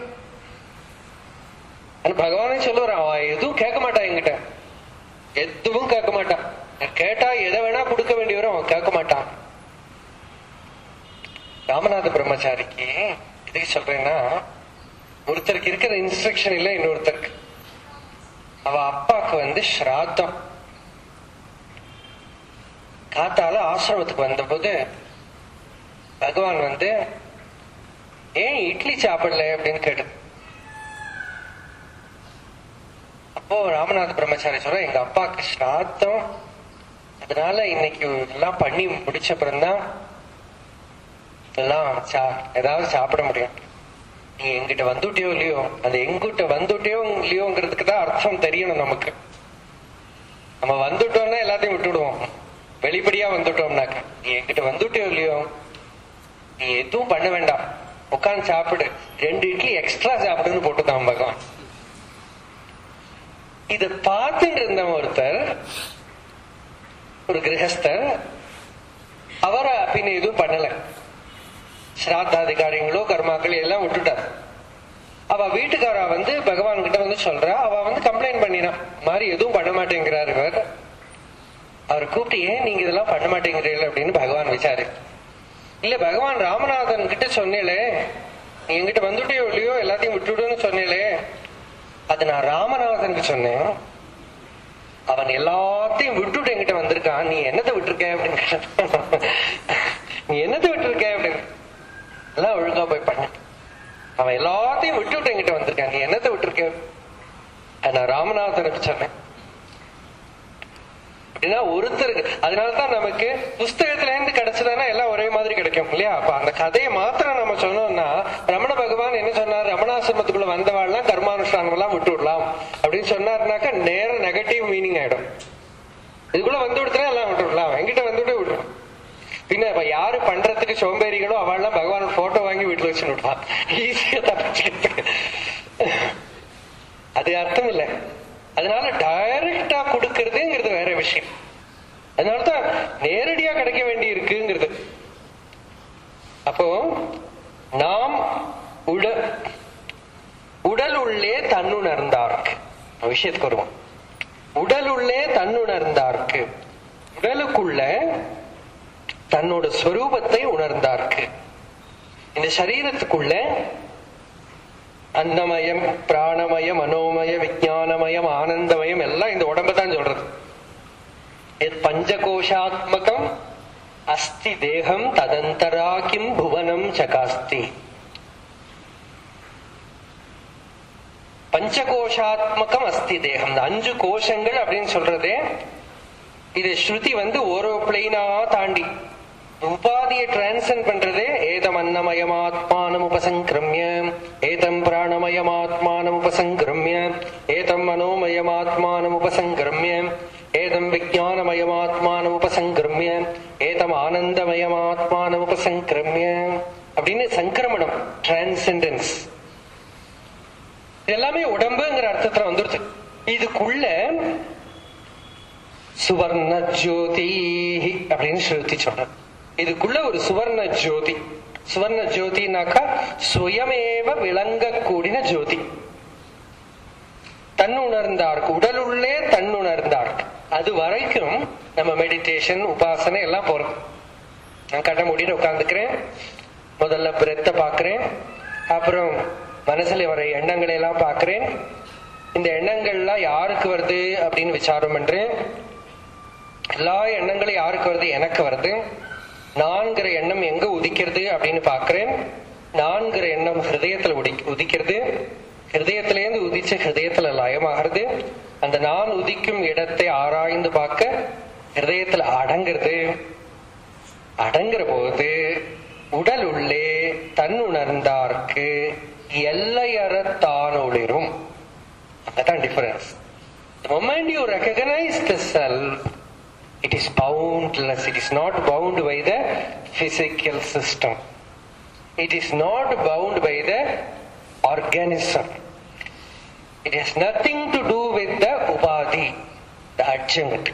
ஆனா பகவானே சொல்லுவார் அவன் எதுவும் கேட்க மாட்டான் என்கிட்ட எதுவும் கேட்க மாட்டான் கேட்டா எதை வேணா கொடுக்க வேண்டியவரும் அவன் கேட்க மாட்டான் ராமநாத பிரம்மச்சாரிக்கு எதுக்கு சொல்றேன்னா ஒருத்தருக்கு இருக்கிற இன்ஸ்ட்ரக்ஷன் இல்ல இன்னொருத்தருக்கு அவ அப்பாக்கு வந்து ஸ்ராத்தம் காத்தால ஆசிரமத்துக்கு வந்தபோது பகவான் வந்து ஏன் இட்லி சாப்பிடல அப்படின்னு கேட்டது அப்போ ராமநாத பிரம்மச்சாரி சொல்ற எங்க அப்பாக்கு ஸ்ராத்தம் அதனால இன்னைக்கு எல்லாம் பண்ணி முடிச்ச அப்புறம்தான் எல்லாம் சா- ஏதாவது சாப்பிட முடியும் நீ எங்கிட்ட வந்துட்டியோ இல்லையோ அது எங்கிட்ட வந்துட்டியோ இல்லையோங்கிறதுக்கு தான் அர்த்தம் தெரியணும் நமக்கு நம்ம வந்துட்டோம்னா எல்லாத்தையும் விட்டுடுவோம் வெளிப்படையா வந்துட்டோம்னாக்க நீ என்கிட்ட வந்துட்டியோ இல்லையோ நீ எதுவும் பண்ண வேண்டாம் உட்காந்து சாப்பிடு ரெண்டு இட்லி எக்ஸ்ட்ரா சாப்பிடுன்னு போட்டுதான் பகவான் இத பார்த்துட்டு இருந்த ஒருத்தர் ஒரு கிரகஸ்தர் அவரை பின்ன எதுவும் பண்ணல ஸ்ராத்தாதிகாரிகளோ கர்மாக்கள் எல்லாம் விட்டுட்டார் அவ வீட்டுக்காரா வந்து பகவான் கிட்ட வந்து சொல்றா அவ வந்து கம்ப்ளைண்ட் பண்ணினான் "இந்த மாதிரி எதுவும் பண்ண மாட்டேங்கிறார் இவர் அவர் கூப்பிட்டு ஏன் நீங்க இதெல்லாம் பண்ண மாட்டேங்கிறீர்கள் அப்படின்னு பகவான் விசாரி இல்ல பகவான் ராமநாதன் கிட்ட சொன்னேலே நீ என்கிட்ட வந்துட்டியோ இல்லையோ எல்லாத்தையும் விட்டுடுன்னு சொன்னேலே அது நான் ராமநாதனுக்கு சொன்னேன் அவன் எல்லாத்தையும் விட்டுட்டு என்கிட்ட வந்திருக்கான் நீ என்னத்தை விட்டுருக்க அப்படின்னு கேட்டான். நீ என்னத்தை விட்டுருக்க அப்படின்னு எல்லாம் ஒழுங்கா போய் பண்ண அவன் எல்லாத்தையும் விட்டுட்டு என்கிட்ட வந்திருக்கான் நீ என்னத்தை விட்டுருக்க அது நான் ராமநாதனுக்கு சொன்னேன் அப்படின்னா ஒருத்தருக்கு அதனாலதான் நமக்கு புஸ்தகத்துல இருந்து கிடைச்சதுன்னா எல்லாம் ஒரே மாதிரி கிடைக்கும் இல்லையா அப்ப அந்த கதையை மாத்திரம் நம்ம சொன்னோம்னா ரமண பகவான் என்ன சொன்னார் ரமணாசிரமத்துக்குள்ள வந்தவாள்லாம் கர்மானுஷ்டானம் எல்லாம் விட்டு விடலாம் அப்படின்னு சொன்னாருனாக்கா நேர நெகட்டிவ் மீனிங் ஆயிடும் இதுக்குள்ள வந்து விடுத்தா எல்லாம் விட்டு விடலாம் என்கிட்ட வந்துட்டு விடுறோம் பின்ன இப்ப யாரு பண்றதுக்கு சோம்பேறிகளோ அவள்லாம் பகவான் போட்டோ வாங்கி வீட்டுல வச்சு விடலாம் ஈஸியா தப்பிச்சுக்கிட்டு அது அர்த்தம் இல்லை அதனால டைரக்டா கொடுக்கறதுங்கிறது வேற விஷயம் அதனாலதான் நேரடியா கிடைக்க வேண்டி இருக்குங்கிறது அப்போ நாம் உட உடல் உள்ளே தன்னுணர்ந்தார்க்கு விஷயத்துக்கு வருவோம் உடல் உள்ளே தன்னுணர்ந்தார்க்கு உடலுக்குள்ள தன்னோட ஸ்வரூபத்தை உணர்ந்தார்க்கு இந்த சரீரத்துக்குள்ள அன்னமயம் பிராணமயம் மனோமய விஜயானமயம் ஆனந்தமயம் எல்லாம் இந்த உடம்ப தான் சொல்றது பஞ்சகோஷாத்மகம் அஸ்தி தேகம் ததந்தரா கிம் புவனம் சகாஸ்தி பஞ்சகோஷாத்மகம் அஸ்தி தேகம் இந்த அஞ்சு கோஷங்கள் அப்படின்னு சொல்றதே இது ஸ்ருதி வந்து ஒரு பிளைனா தாண்டி உபாதியை டிரான்சன் பண்றதே ஏதம் அன்னமயமாத்மானம் உபசங்கிரமிய ஏதம் பிராணமயமாத்மானம் உபசங்கிரமிய ஏதம் மனோமயமாத்மானம் உபசங்கிரமிய ஏதம் விஜயானமயமாத்மானம் உபசங்கிரமிய ஏதம் ஆனந்தமயமாத்மானம் உபசங்கிரமிய அப்படின்னு சங்கிரமணம் டிரான்சென்டன்ஸ் எல்லாமே உடம்புங்கிற அர்த்தத்துல வந்துருச்சு இதுக்குள்ள சுவர்ண ஜோதி அப்படின்னு ஸ்ருதி சொல்ற இதுக்குள்ள ஒரு சுவர்ண ஜோதி சுவர்ண ஜோதினாக்கா சுயமேவ விளங்கக்கூடின ஜோதி தன்னுணர்ந்தார்க்கு உடலுள்ளே தன்னுணர்ந்தார்க்கு அது வரைக்கும் நம்ம மெடிடேஷன் உபாசனை எல்லாம் போறோம் நான் கண்ண முடின்னு உட்காந்துக்கிறேன் முதல்ல பிரெத்த பாக்குறேன் அப்புறம் மனசுல வர எண்ணங்களை எல்லாம் பாக்குறேன் இந்த எண்ணங்கள்லாம் யாருக்கு வருது அப்படின்னு விசாரம் பண்றேன் எல்லா எண்ணங்களும் யாருக்கு வருது எனக்கு வருது நான்கிற எண்ணம் எங்க உதிக்கிறது அப்படின்னு பாக்குறேன் நான்கிற எண்ணம் ஹிருதயத்துல உடி உதிக்கிறது ஹிருதயத்திலேருந்து உதிச்ச ஹிருதயத்துல லயமாகிறது அந்த நான் உதிக்கும் இடத்தை ஆராய்ந்து பார்க்க ஹிருதயத்துல அடங்குறது அடங்குற போது உடல் உள்ளே தன்னுணர்ந்தார்க்கு எல்லையறத்தான் ஒளிரும் அதான் difference The moment you recognize the self, it is boundless. It is not bound by the physical system. It is not bound by the organism. It has nothing to do with the upadhi, the adjunct.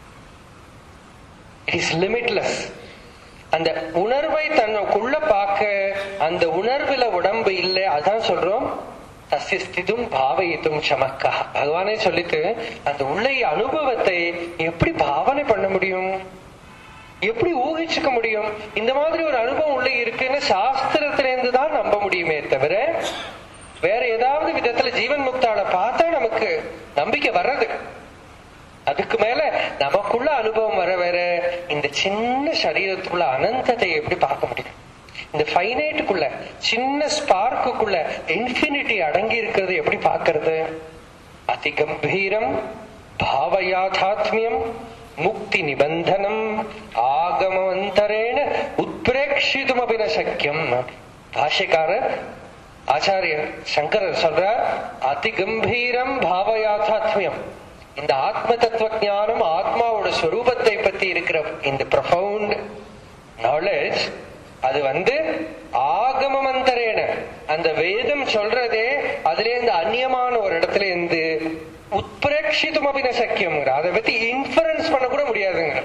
It is limitless. அந்த உணர்வை தன்னுக்குள்ள பார்க்க அந்த உணர்வுல உடம்பு இல்லை அதான் சொல்றோம் தசிஸ்திதும் பாவயித்தும் சமக்கா பகவானே சொல்லிட்டு அந்த உள்ள அனுபவத்தை எப்படி பாவனை பண்ண முடியும் எப்படி ஊகிச்சுக்க முடியும் இந்த மாதிரி ஒரு அனுபவம் உள்ள இருக்குன்னு சாஸ்திரத்திலேருந்து தான் நம்ப முடியுமே தவிர வேற ஏதாவது விதத்துல ஜீவன் முக்தால பார்த்தா நமக்கு நம்பிக்கை வர்றது அதுக்கு மேல நமக்குள்ள அனுபவம் வர வர இந்த சின்ன சரீரத்துக்குள்ள அனந்தத்தை எப்படி பார்க்க முடியும் இந்த ஃபைனைட்டுக்குள்ள சின்ன ஸ்பார்க்குள்ள இன்ஃபினிட்டி அடங்கி இருக்கிறது எப்படி பார்க்கறது அதி கம்பீரம் பாவயாதாத்மியம் முக்தி நிபந்தனம் ஆகமந்தரேன உத்பிரேஷிதுமபி ந சக்கியம் பாஷ்யக்காரர் ஆச்சாரியர் சங்கரர் சொல்றார் அதி கம்பீரம் பாவயாதாத்மியம் இந்த ஆத்ம தத்துவ ஞானம் ஆத்மாவோட ஸ்வரூபத்தை பத்தி இருக்கிற இந்த ப்ரொஃபவுண்ட் நாலேஜ் அது வந்து ஆகமமந்தரேன அந்த வேதம் சொல்றதே அதுல இருந்து அந்நியமான ஒரு இடத்துல இருந்து உத்பிரேஷிதும் அபின சக்கியம் அதை பத்தி இன்ஃபரன்ஸ் பண்ண கூட முடியாதுங்க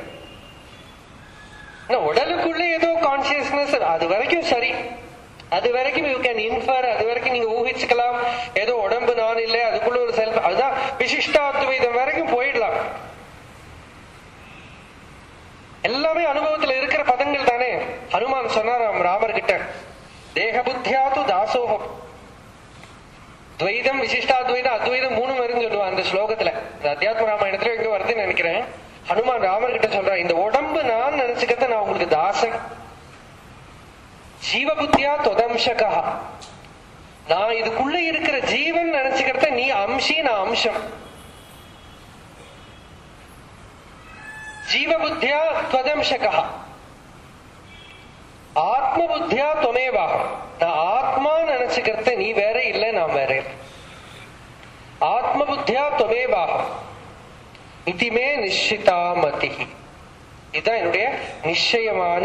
உடலுக்குள்ள ஏதோ கான்சியஸ்னஸ் அது வரைக்கும் சரி அது வரைக்கும் யூ கேன் இன்ஃபர் அது வரைக்கும் நீங்க ஊகிச்சுக்கலாம் ஏதோ உடம்பு நான் இல்லை அதுக்குள்ள ஒரு செல்ஃப் அதுதான் விசிஷ்டாத்வைதம் வரைக்கும் போயிடலாம் எல்லாமே அனுபவத்துல இருக்கிற பதங்கள் தானே ஹனுமான் சொன்னாராம் ராமர் கிட்ட தேக புத்தியாது தாசோகம் துவைதம் விசிஷ்டாத்வைதம் அத்வைதம் மூணு வருன்னு சொல்லுவான் அந்த ஸ்லோகத்துல அத்தியாத்ம ராமாயணத்துல எங்க வருதுன்னு நினைக்கிறேன் ஹனுமான் ராமர் கிட்ட சொல்றான் இந்த உடம்பு நான் நினைச்சுக்கிறத நான் உங்களுக்கு தாசன் ஜீவபுத்தியா தொதம்சகா நான் இதுக்குள்ள இருக்கிற ஜீவன் நினைச்சுக்கிறத நீ அம்சி நான் அம்சம் ஜீவபுத்தியா துவதம்சகா ஆத்ம புத்தியா துணைவாகம் நான் ஆத்மா நினைச்சுக்கிறத நீ வேற இல்லை நான் வேற ஆத்ம புத்தியா துணைவாகம் இதுமே நிச்சிதா மதி இதுதான் என்னுடைய நிச்சயமான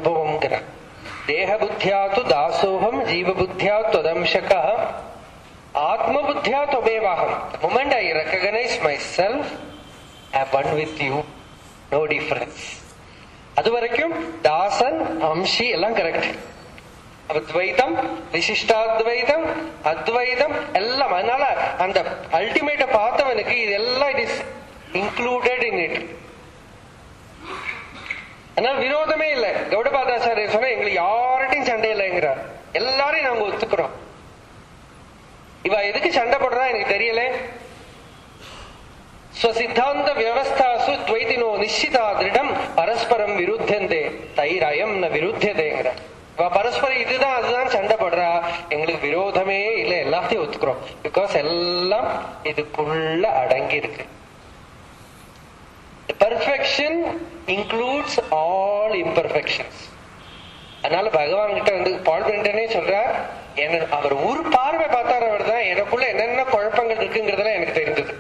அனுபவம்ங்கிற தேக புத்தியா து தாசோகம் ஜீவ புத்தியா துவதம்சக ஆத்ம புத்தியா தொமேவாகம் moment I recognise myself I one with you no difference அது வரைக்கும் தாசன் அம்ஷி எல்லாம் கரெக்ட் அத்வைதம் விசிஷ்டாத்வைதம் அத்வைதம் எல்லாம் அதனால அந்த அல்டிமேட்ட பார்த்தவனுக்கு இதெல்லாம் it is included in it அதனால விரோதமே இல்லை கௌடபாதாச்சாரியர் சொன்னா எங்களுக்கு யார்கிட்டையும் சண்டை இல்லைங்கிறார் எல்லாரையும் நாங்க ஒத்துக்கிறோம் இவ எதுக்கு சண்டை போடுறா எனக்கு தெரியல ஸ்வசித்தாந்த வியவஸ்தாசு துவைதினோ நிச்சிதா திருடம் பரஸ்பரம் விருத்தந்தே தைரயம் ந விருத்தியதேங்கிற இவ பரஸ்பரம் இதுதான் அதுதான் சண்டை போடுறா எங்களுக்கு விரோதமே இல்லை எல்லாத்தையும் ஒத்துக்கிறோம் பிகாஸ் எல்லாம் இதுக்குள்ள அடங்கி இருக்கு பெர்ஃபெக்ஷன் இன்க்ளூட்ஸ் ஆல் இம்பர்ஃபெக்ஷன்ஸ் அதனால பகவான் கிட்ட வந்து பால் பிரிண்டனே சொல்றார் என்ன அவர் ஒரு பார்வை பார்த்தார் அவர் தான் எனக்குள்ள என்னென்ன குழப்பங்கள் இருக்குங்கிறதெல்லாம் எனக்கு தெரிஞ்சது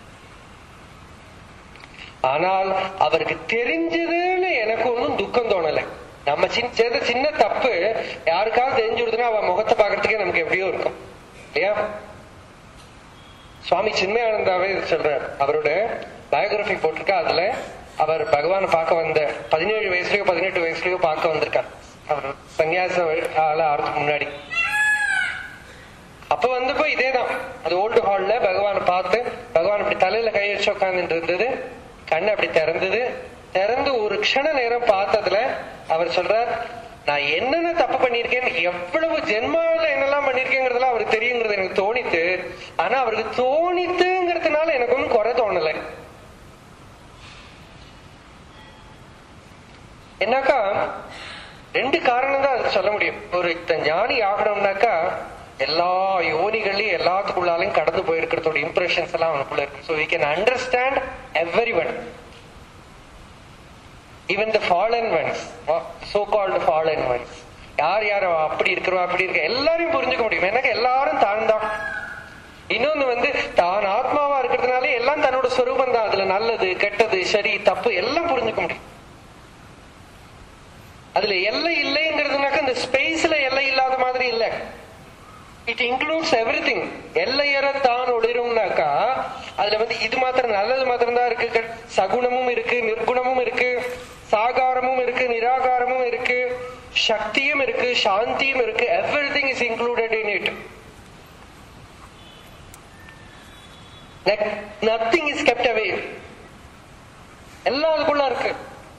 ஆனால் அவருக்கு தெரிஞ்சதுன்னு எனக்கு ஒன்றும் துக்கம் தோணலை நம்ம சின்ன செய்த சின்ன தப்பு யாருக்காவது தெரிஞ்சு விடுதுன்னா அவன் முகத்தை பார்க்கறதுக்கே நமக்கு எப்படியோ இருக்கும் இல்லையா சுவாமி சின்மயானந்தாவே இது சொல்றார் அவரோட பயோகிராபி போட்டிருக்கா அதுல அவர் பகவானை பார்க்க வந்த பதினேழு வயசுலயோ பதினெட்டு வயசுலயோ பார்க்க வந்திருக்கார் அவர் சன்னியாச ஆள ஆறதுக்கு முன்னாடி அப்ப வந்தப்போ இதேதான் அது ஓல்டு ஹால்ல பகவானை பார்த்து பகவான் இப்படி தலையில கை வச்சு உட்கார்ந்துட்டு இருந்தது கண்ணு அப்படி திறந்தது திறந்து ஒரு க்ஷண நேரம் பார்த்ததுல அவர் சொல்றார் நான் என்னென்ன தப்பு பண்ணிருக்கேன் எவ்வளவு ஜென்மாவில என்னெல்லாம் பண்ணிருக்கேங்கிறதுலாம் அவருக்கு தெரியுங்கிறது எனக்கு தோணித்து ஆனா அவருக்கு தோணித்துங்கிறதுனால எனக்கு ஒன்றும் குறை தோணலை என்னக்கா ரெண்டு காரணம் தான் அதுக்கு சொல்ல முடியும் ஒரு இத்த ஞானி ஆகணும்னாக்கா எல்லா யோனிகளையும் எல்லாத்துக்குள்ளாலையும் கடந்து போயிருக்கிறதோட இம்ப்ரெஷன்ஸ் எல்லாம் அவனுக்குள்ள இருக்கு so we can understand everyone even the fallen ones so called fallen ones யார் யார் அவ அப்படி இருக்கிறவா அப்படி இருக்க எல்லாரையும் புரிஞ்சுக்க முடியும் எனக்கு எல்லாரும் தான் தான் இன்னொன்னு வந்து தான் ஆத்மாவா இருக்கிறதுனால எல்லாம் தன்னோட சொரூபம் தான் அதுல நல்லது கெட்டது சரி தப்பு எல்லாம் புரிஞ்சுக்க முடியும் அதுல எல்லை இல்லைங்கிறதுனாக்க இந்த ஸ்பேஸ்ல எல்லை இல்லாத மாதிரி இல்ல இட் இன்க்ளூட்ஸ் எவ்ரி திங் எல்லையற தான் ஒளிரும்னாக்கா அதுல வந்து இது மாத்திரம் நல்லது மாத்திரம் தான் இருக்கு கெ- சகுணமும் இருக்கு நிர்குணமும் இருக்கு சாகாரமும் இருக்கு நிராகாரமும் இருக்கு சக்தியும் இருக்கு சாந்தியும் இருக்கு everything is included in it nothing is kept away எல்லாம் அதுக்குள்ள இருக்கு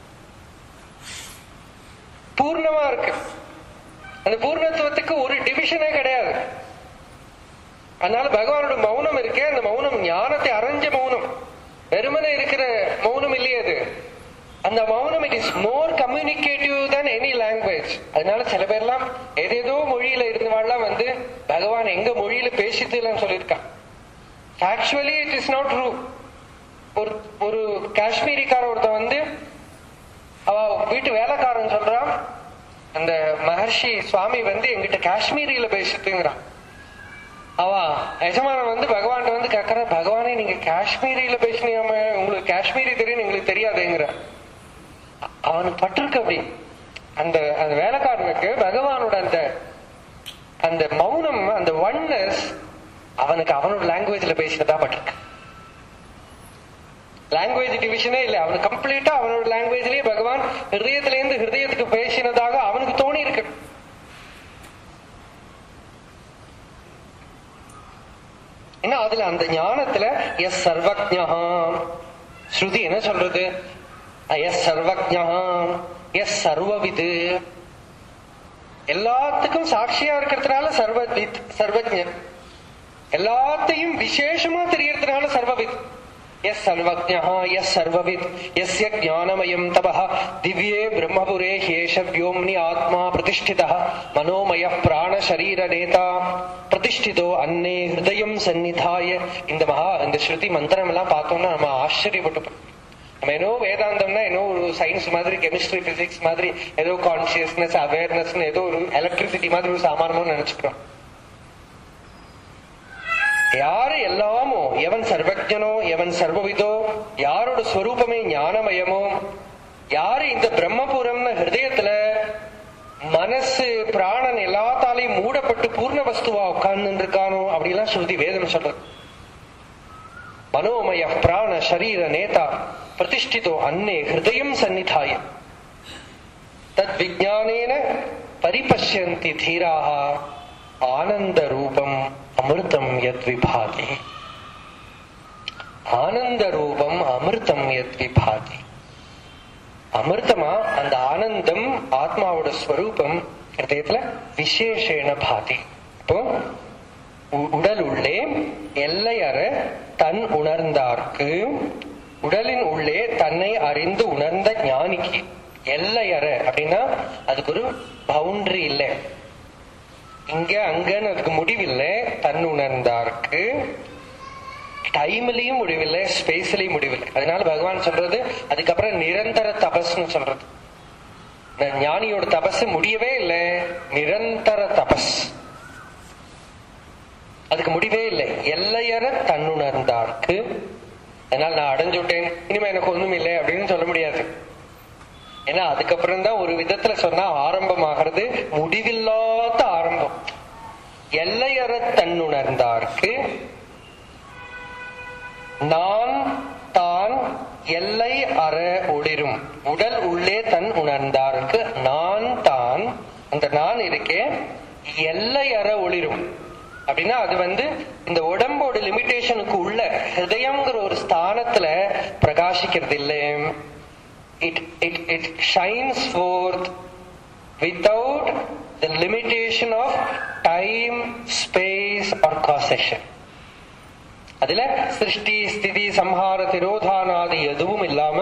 பூர்ணமா இருக்கு அந்த பூர்ணத்துவத்துக்கு ஒரு டிவிஷனே கிடையாது அதனால பகவானோட மௌனம் இருக்கே அந்த மௌனம் ஞானத்தை அரைஞ்ச மௌனம் வெறுமனே இருக்கிற மௌனம் இல்லையே அது அந்த மௌனம் it is more communicative than any language அதனால சில பேர்லாம் ஏதேதோ மொழியில இருந்தவாள்லாம் வந்து பகவான் எங்க மொழியில பேசிட்டுலாம் சொல்லியிருக்கான் actually it is not true ஒரு ஒரு காஷ்மீரிக்கார ஒருத்தன் வந்து அவ வீட்டு வேலைக்காரன் சொல்றான் அந்த மகர்ஷி சுவாமி வந்து எங்கிட்ட காஷ்மீரியில பேசிட்டுங்கிறான் அவ எஜமானன் வந்து பகவான் வந்து கேக்குற பகவானே நீங்க காஷ்மீரியில பேசினியாம உங்களுக்கு காஷ்மீரி தெரியும் எங்களுக்கு தெரியாதுங்கிற அ- அவனுக்கு பட்டிருக்கு அப்படி அந்த அந்த வேலைக்காரனுக்கு பகவானோட அந்த அந்த மௌனம் அந்த ஒன்னஸ் அவனுக்கு அவனோட லாங்குவேஜ்ல பேசினதா பட்டிருக்கு லாங்குவேஜ் டிவிஷனே இல்ல அவனுக்கு கம்ப்ளீட்டா அவனோட லாங்குவேஜ்லயே பகவான் ஹிருதயத்துல இருந்து ஹிருதயத்துக்கு பேசினதாக அவனுக்கு தோணி இருக்கு ஏன்னா அதுல அந்த ஞானத்துல எஸ் சர்வஜா ஸ்ருதி என்ன சொல்றது எஸ் சர்வஜா எஸ் சர்வவிது எல்லாத்துக்கும் சாட்சியா இருக்கிறதுனால சர்வவித் சர்வஜன் எல்லாத்தையும் விசேஷமா தெரியறதுனால சர்வவித் எஸ் சர்வஜா எஸ் சர்வவித் எஸ்ய ஞானமயம் தபः திவ்யே பிரம்மபுரே ஹேஷ व्योम्नि ஆத்மா பிரதிஷ்டிதா மனோமய பிராண சரீர நேதா பிரதிஷ்டிதோ அன்னே ஹிருதயம் சந்நிதாய இந்த மகா இந்த ஸ்ருதி மந்திரம் எல்லாம் பார்த்தோம்னா நம்ம ஆச்சரியப்பட்டு போறோம். நம்ம ஏதோ வேதாந்தம்னா ஏதோ ஒரு சயின்ஸ் மாதிரி கெமிஸ்ட்ரி பிசிக்ஸ் மாதிரி ஏதோ கான்சியஸ்னஸ் அவேர்னஸ் ஏதோ ஒரு எலக்ட்ரிசிட்டி மாதிரி ஒரு சாமானமும் நினைச்சுக்கிறோம் யாரு எல்லாமோ எவன் சர்வஜனோ எவன் சர்வவிதோ யாரோட ஸ்வரூபமே ஞானமயமோ யாரு இந்த பிரம்மபுரம்னு ஹிருதயத்துல மன மனசு பிராணன் எல்லாத்தாலையும் மூடப்பட்டு பூர்ண வஸ்துவா உட்கார்ந்து இருக்கானோ அப்படிலாம் ஸ்ருதி வேதம் சொல்றது மனோமய பிராண சரீர நேதா பிரதிஷ்டிதோ அன்னே ஹிருதயம் சந்நிதாய தத் விஜானேன பரிபஷ்யந்தி தீராக ஆனந்த ரூபம் அமிர்தம் யத் விபாதி ஆனந்த ரூபம் அமிர்தம் யத் விபாதி அமிர்தமா அந்த ஆனந்தம் ஆத்மாவோட ஸ்வரூபம் ஹிருதயத்துல விசேஷேன பாதி இப்போ உ- உடல் உள்ளே எல்லையற தன் உணர்ந்தார்க்கு உடலின் உள்ளே தன்னை அறிந்து உணர்ந்த ஞானிக்கு எல்லையற அப்படின்னா அதுக்கு ஒரு பவுண்டரி இல்லை இங்க அங்கன்னு அதுக்கு முடிவில்லை தன் உணர்ந்தார்க்கு டைம்லயும் முடிவில்லை ஸ்பேஸ்லயும் முடிவில்லை அதனால பகவான் சொல்றது அதுக்கப்புறம் நிரந்தர தபஸ்னு சொல்றது இந்த ஞானியோட தபஸ் முடியவே இல்லை நிரந்தர தபஸ் அதுக்கு முடிவே இல்லை எல்லையற தன்னுணர்ந்தார்க்கு அதனால நான் அடைஞ்சு விட்டேன் இனிமே எனக்கு ஒண்ணும் இல்லை அப்படின்னு சொல்ல முடியாது ஏன்னா அதுக்கப்புறம் தான் ஒரு விதத்துல சொன்னா ஆரம்பமாகிறது முடிவில்லாத ஆரம்பம் எல்லையற தன்னுணர்ந்தார்க்கு நான் தான் எல்லை அற ஒளிரும் உடல் உள்ளே தன் உணர்ந்தாருக்கு நான் தான் அந்த நான் இருக்கே எல்லை அற ஒளிரும் அப்படின்னா அது வந்து இந்த உடம்போட லிமிட்டேஷனுக்கு உள்ள ஹிருதயம்ங்கிற ஒரு ஸ்தானத்துல பிரகாசிக்கிறது இல்லை it it it shines forth without the limitation of time, space or causation. அதுல சிருஷ்டி ஸ்திதி சம்ஹார திரோதானாதி எதுவும் இல்லாம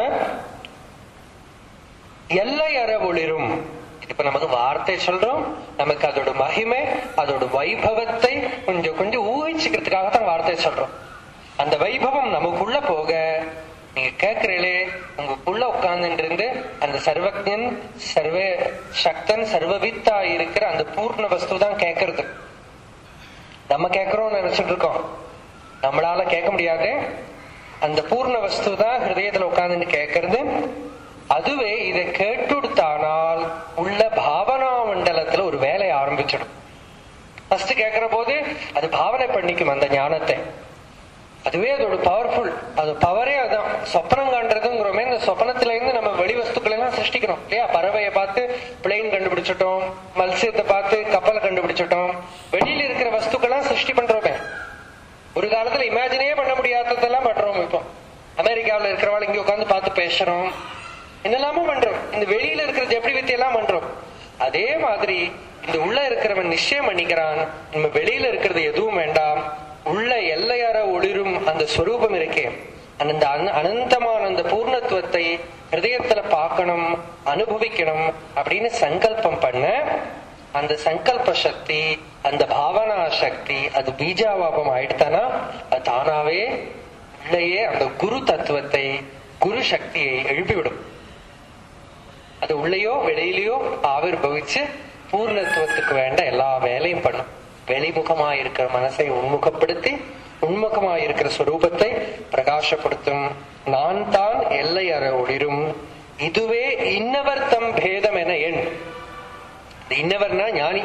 எல்லை அற ஒளிரும் இப்ப நமக்கு வார்த்தை சொல்றோம் நமக்கு அதோட மகிமை அதோட வைபவத்தை கொஞ்சம் கொஞ்சம் ஊகிச்சுக்கிறதுக்காக தான் வார்த்தை சொல்றோம் அந்த வைபவம் நமக்குள்ள போக நீங்க கேட்கிறீங்களே உங்களுக்குள்ள உட்கார்ந்துட்டு இருந்து அந்த சர்வஜன் சர்வ சக்தன் சர்வவித்தா இருக்கிற அந்த பூர்ண வஸ்து தான் கேட்கறது நம்ம கேட்கிறோம்னு நினைச்சிட்டு இருக்கோம் நம்மளால கேட்க முடியாது அந்த பூர்ண வஸ்து தான் ஹிருதயத்துல உட்கார்ந்து கேட்கறது அதுவே இதை கேட்டுடுத்தானால் உள்ள பாவனா மண்டலத்துல ஒரு வேலையை ஆரம்பிச்சிடும் ஃபர்ஸ்ட் கேட்கிற போது அது பாவனை பண்ணிக்கும் அந்த ஞானத்தை அதுவே அதோட பவர்ஃபுல் அது பவரே அதான் சொப்பனம் காண்றதுங்கிறோமே இந்த சொப்பனத்துல இருந்து நம்ம வெளி வஸ்துக்களை எல்லாம் சிருஷ்டிக்கிறோம் இல்லையா பறவையை பார்த்து பிளெயின் கண்டுபிடிச்சிட்டோம் மல்சியத்தை பார்த்து கப்பலை கண்டுபிடிச்சிட்டோம் வெளியில இருக்கிற வஸ்துக்கெல்லாம் சிருஷ்டி பண்றோமே ஒரு காலத்துல இமேஜினே பண்ண முடியாததெல்லாம் பண்றோம் இப்போ அமெரிக்காவுல இருக்கிறவாள் இங்க உட்காந்து பார்த்து பேசுறோம் என்னெல்லாமோ பண்றோம் இந்த வெளியில இருக்கிற ஜப்படி வித்தியெல்லாம் பண்றோம் அதே மாதிரி இந்த உள்ள இருக்கிறவன் நிச்சயம் பண்ணிக்கிறான் நம்ம வெளியில இருக்கிறது எதுவும் வேண்டாம் உள்ள எல்லையற ஒளிரும் அந்த ஸ்வரூபம் இருக்கே அந்த அன- அனந்தமான அந்த பூர்ணத்துவத்தை ஹிருதயத்துல பார்க்கணும் அனுபவிக்கணும் அப்படின்னு சங்கல்பம் பண்ண அந்த சங்கல்ப சக்தி அந்த பாவனா சக்தி அது பீஜாவாபம் ஆயிடுத்தானா அது தானாவே உள்ளேயே அந்த குரு தத்துவத்தை குரு சக்தியை எழுப்பிவிடும் அது உள்ளேயோ வெளியிலயோ ஆவிர்பவிச்சு பூர்ணத்துவத்துக்கு வேண்ட எல்லா வேலையும் பண்ணும் வெளிமுகமா இருக்கிற மனசை உன்முகப்படுத்தி உன்முகமா இருக்கிற ஸ்வரூபத்தை பிரகாசப்படுத்தும் நான் தான் எல்லை அற ஒளிரும் இதுவே இன்னவர்த்தம் பேதம் என எண் இந்த இன்னவர்னா ஞானி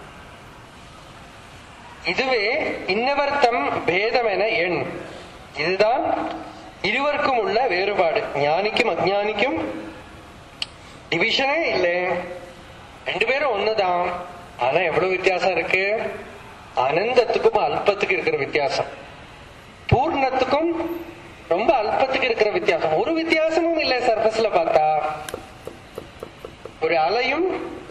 இதுவே இன்னவர்த்தம் பேதம் என எண் இதுதான் இருவருக்கும் உள்ள வேறுபாடு ஞானிக்கும் அஜ்ஞானிக்கும் டிவிஷனே இல்லை ரெண்டு பேரும் ஒண்ணுதான் ஆனா எவ்வளவு வித்தியாசம் இருக்கு அனந்தத்துக்கும் அல்பத்துக்கு இருக்கிற வித்தியாசம் பூர்ணத்துக்கும் ரொம்ப அல்பத்துக்கு இருக்கிற வித்தியாசம் ஒரு வித்தியாசமும் இல்லை சர்ஃபஸ்ல பார்த்தா ஒரு அலையும்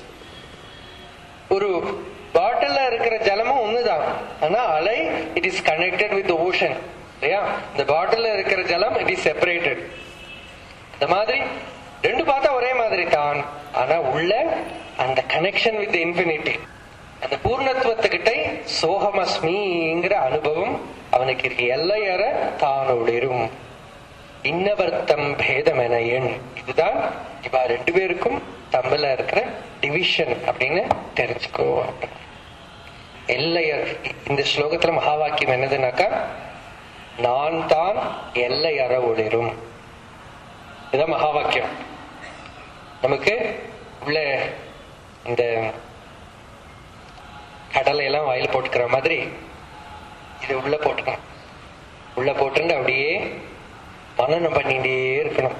ஒரு பாட்டில்ல இருக்கிற ஜலமும் ஒண்ணுதான் ஆனா அலை it is connected with ocean இல்லையா இந்த பாட்டில்ல இருக்கிற ஜலம் இட் இஸ் செப்பரேட்டட் இந்த மாதிரி ரெண்டு பார்த்தா ஒரே மாதிரி தான் ஆனா உள்ள அந்த கனெக்ஷன் வித் இன்ஃபினிட்டி அந்த பூர்ணத்துவத்துக்கிட்ட சோகமஸ்மிங்கிற அனுபவம் அவனுக்கு இருக்கு எல்லையற தான் ஒளிரும் இன்னவர்த்தம் பேதம் என எண் இதுதான் இவா ரெண்டு பேருக்கும் தமிழ்ல இருக்கிற டிவிஷன் அப்படின்னு தெரிஞ்சுக்கோ எல்லையர் இந்த ஸ்லோகத்துல மகா வாக்கியம் என்னதுனாக்கா நான் தான் எல்லையற ஒளிரும் இதுதான் மகா வாக்கியம் நமக்கு உள்ள இந்த கடலை எல்லாம் வாயில் போட்டுக்கிற மாதிரி இது உள்ள போட்டுக்கணும் உள்ள போட்டுட்டு அப்படியே மனநம் பண்ணிட்டே இருக்கணும்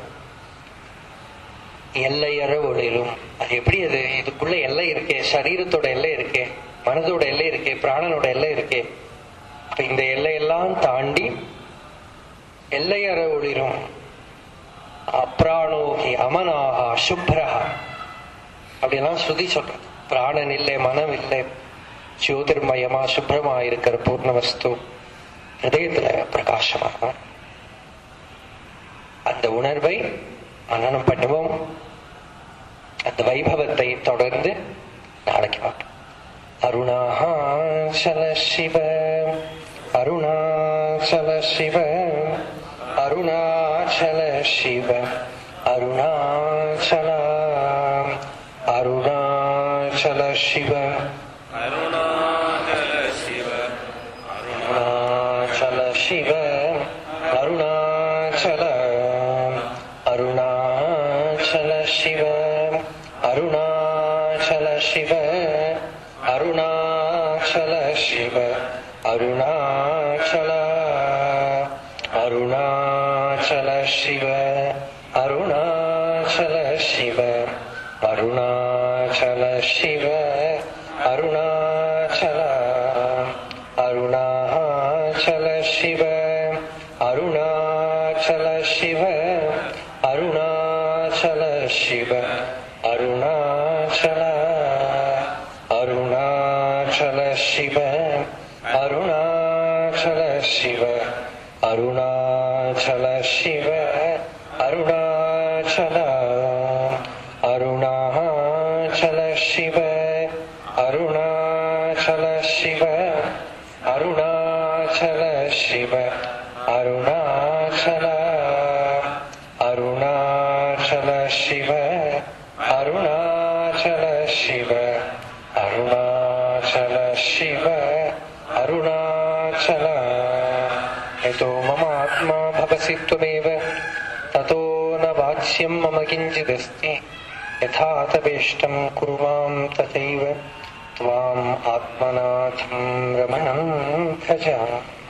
எல்லையற ஒளிரும் அது எப்படி அது இதுக்குள்ள எல்லை இருக்கே சரீரத்தோட எல்லை இருக்கே மனதோட எல்லை இருக்கே பிராணனோட எல்லை இருக்கே அப்ப இந்த எல்லையெல்லாம் தாண்டி எல்லையற ஒளிரும் அப்ராணோகி அமனாகா சுப்ரஹா அப்படியெல்லாம் ஸ்ருதி சொல்றது பிராணன் இல்லை மனம் இல்லை ஜோதிர்மயமா சுப்ரமா இருக்கிற பூர்ண வஸ்து ஹிருதயத்துல பிரகாசமாகும் அந்த உணர்வை மனனம் பண்ணுவோம் அந்த வைபவத்தை தொடர்ந்து நாளைக்கு பார்ப்போம் அருணாச்சல சிவ அருணாச்சல சிவ அருணாச்சல சிவ அருணாச்சல அருணாச்சல சிவ அருணாச்சல சிவ அருணாச்சல சிவ அருணாச்சல அருணாச்சல சிவ அருணாச்சல சிவ அருணாச்சல சிவ அருணாச்சல அருணாச்சல சிவ அருணாச்சல சிவ அருணாச்சல சிவ அருணாச்சல அருணாச்சல சிவ அருணாச்சல சிவ அருணாச்சல சிவ அருணாச்சல அருணாச்சல சிவ அருணாச்சல சிவ அருணாச்சல சிவ அருணாச்சல அருணாச்சல சிவ அருணாச்சல சிவ அருணாச்சல சிவ அருணாச்சல அருணாச்சல சிவ அருணாச்சல சிவ அருணாச்சல சிவ அருணாச்சல यतो मम आत्मा भवसि त्वमेव ततो न वाच्यं मम किञ्चिदस्ति यथा तवेष्टं कुर्वां तथैव त्वाम् आत्मनाथं रमणं भजामि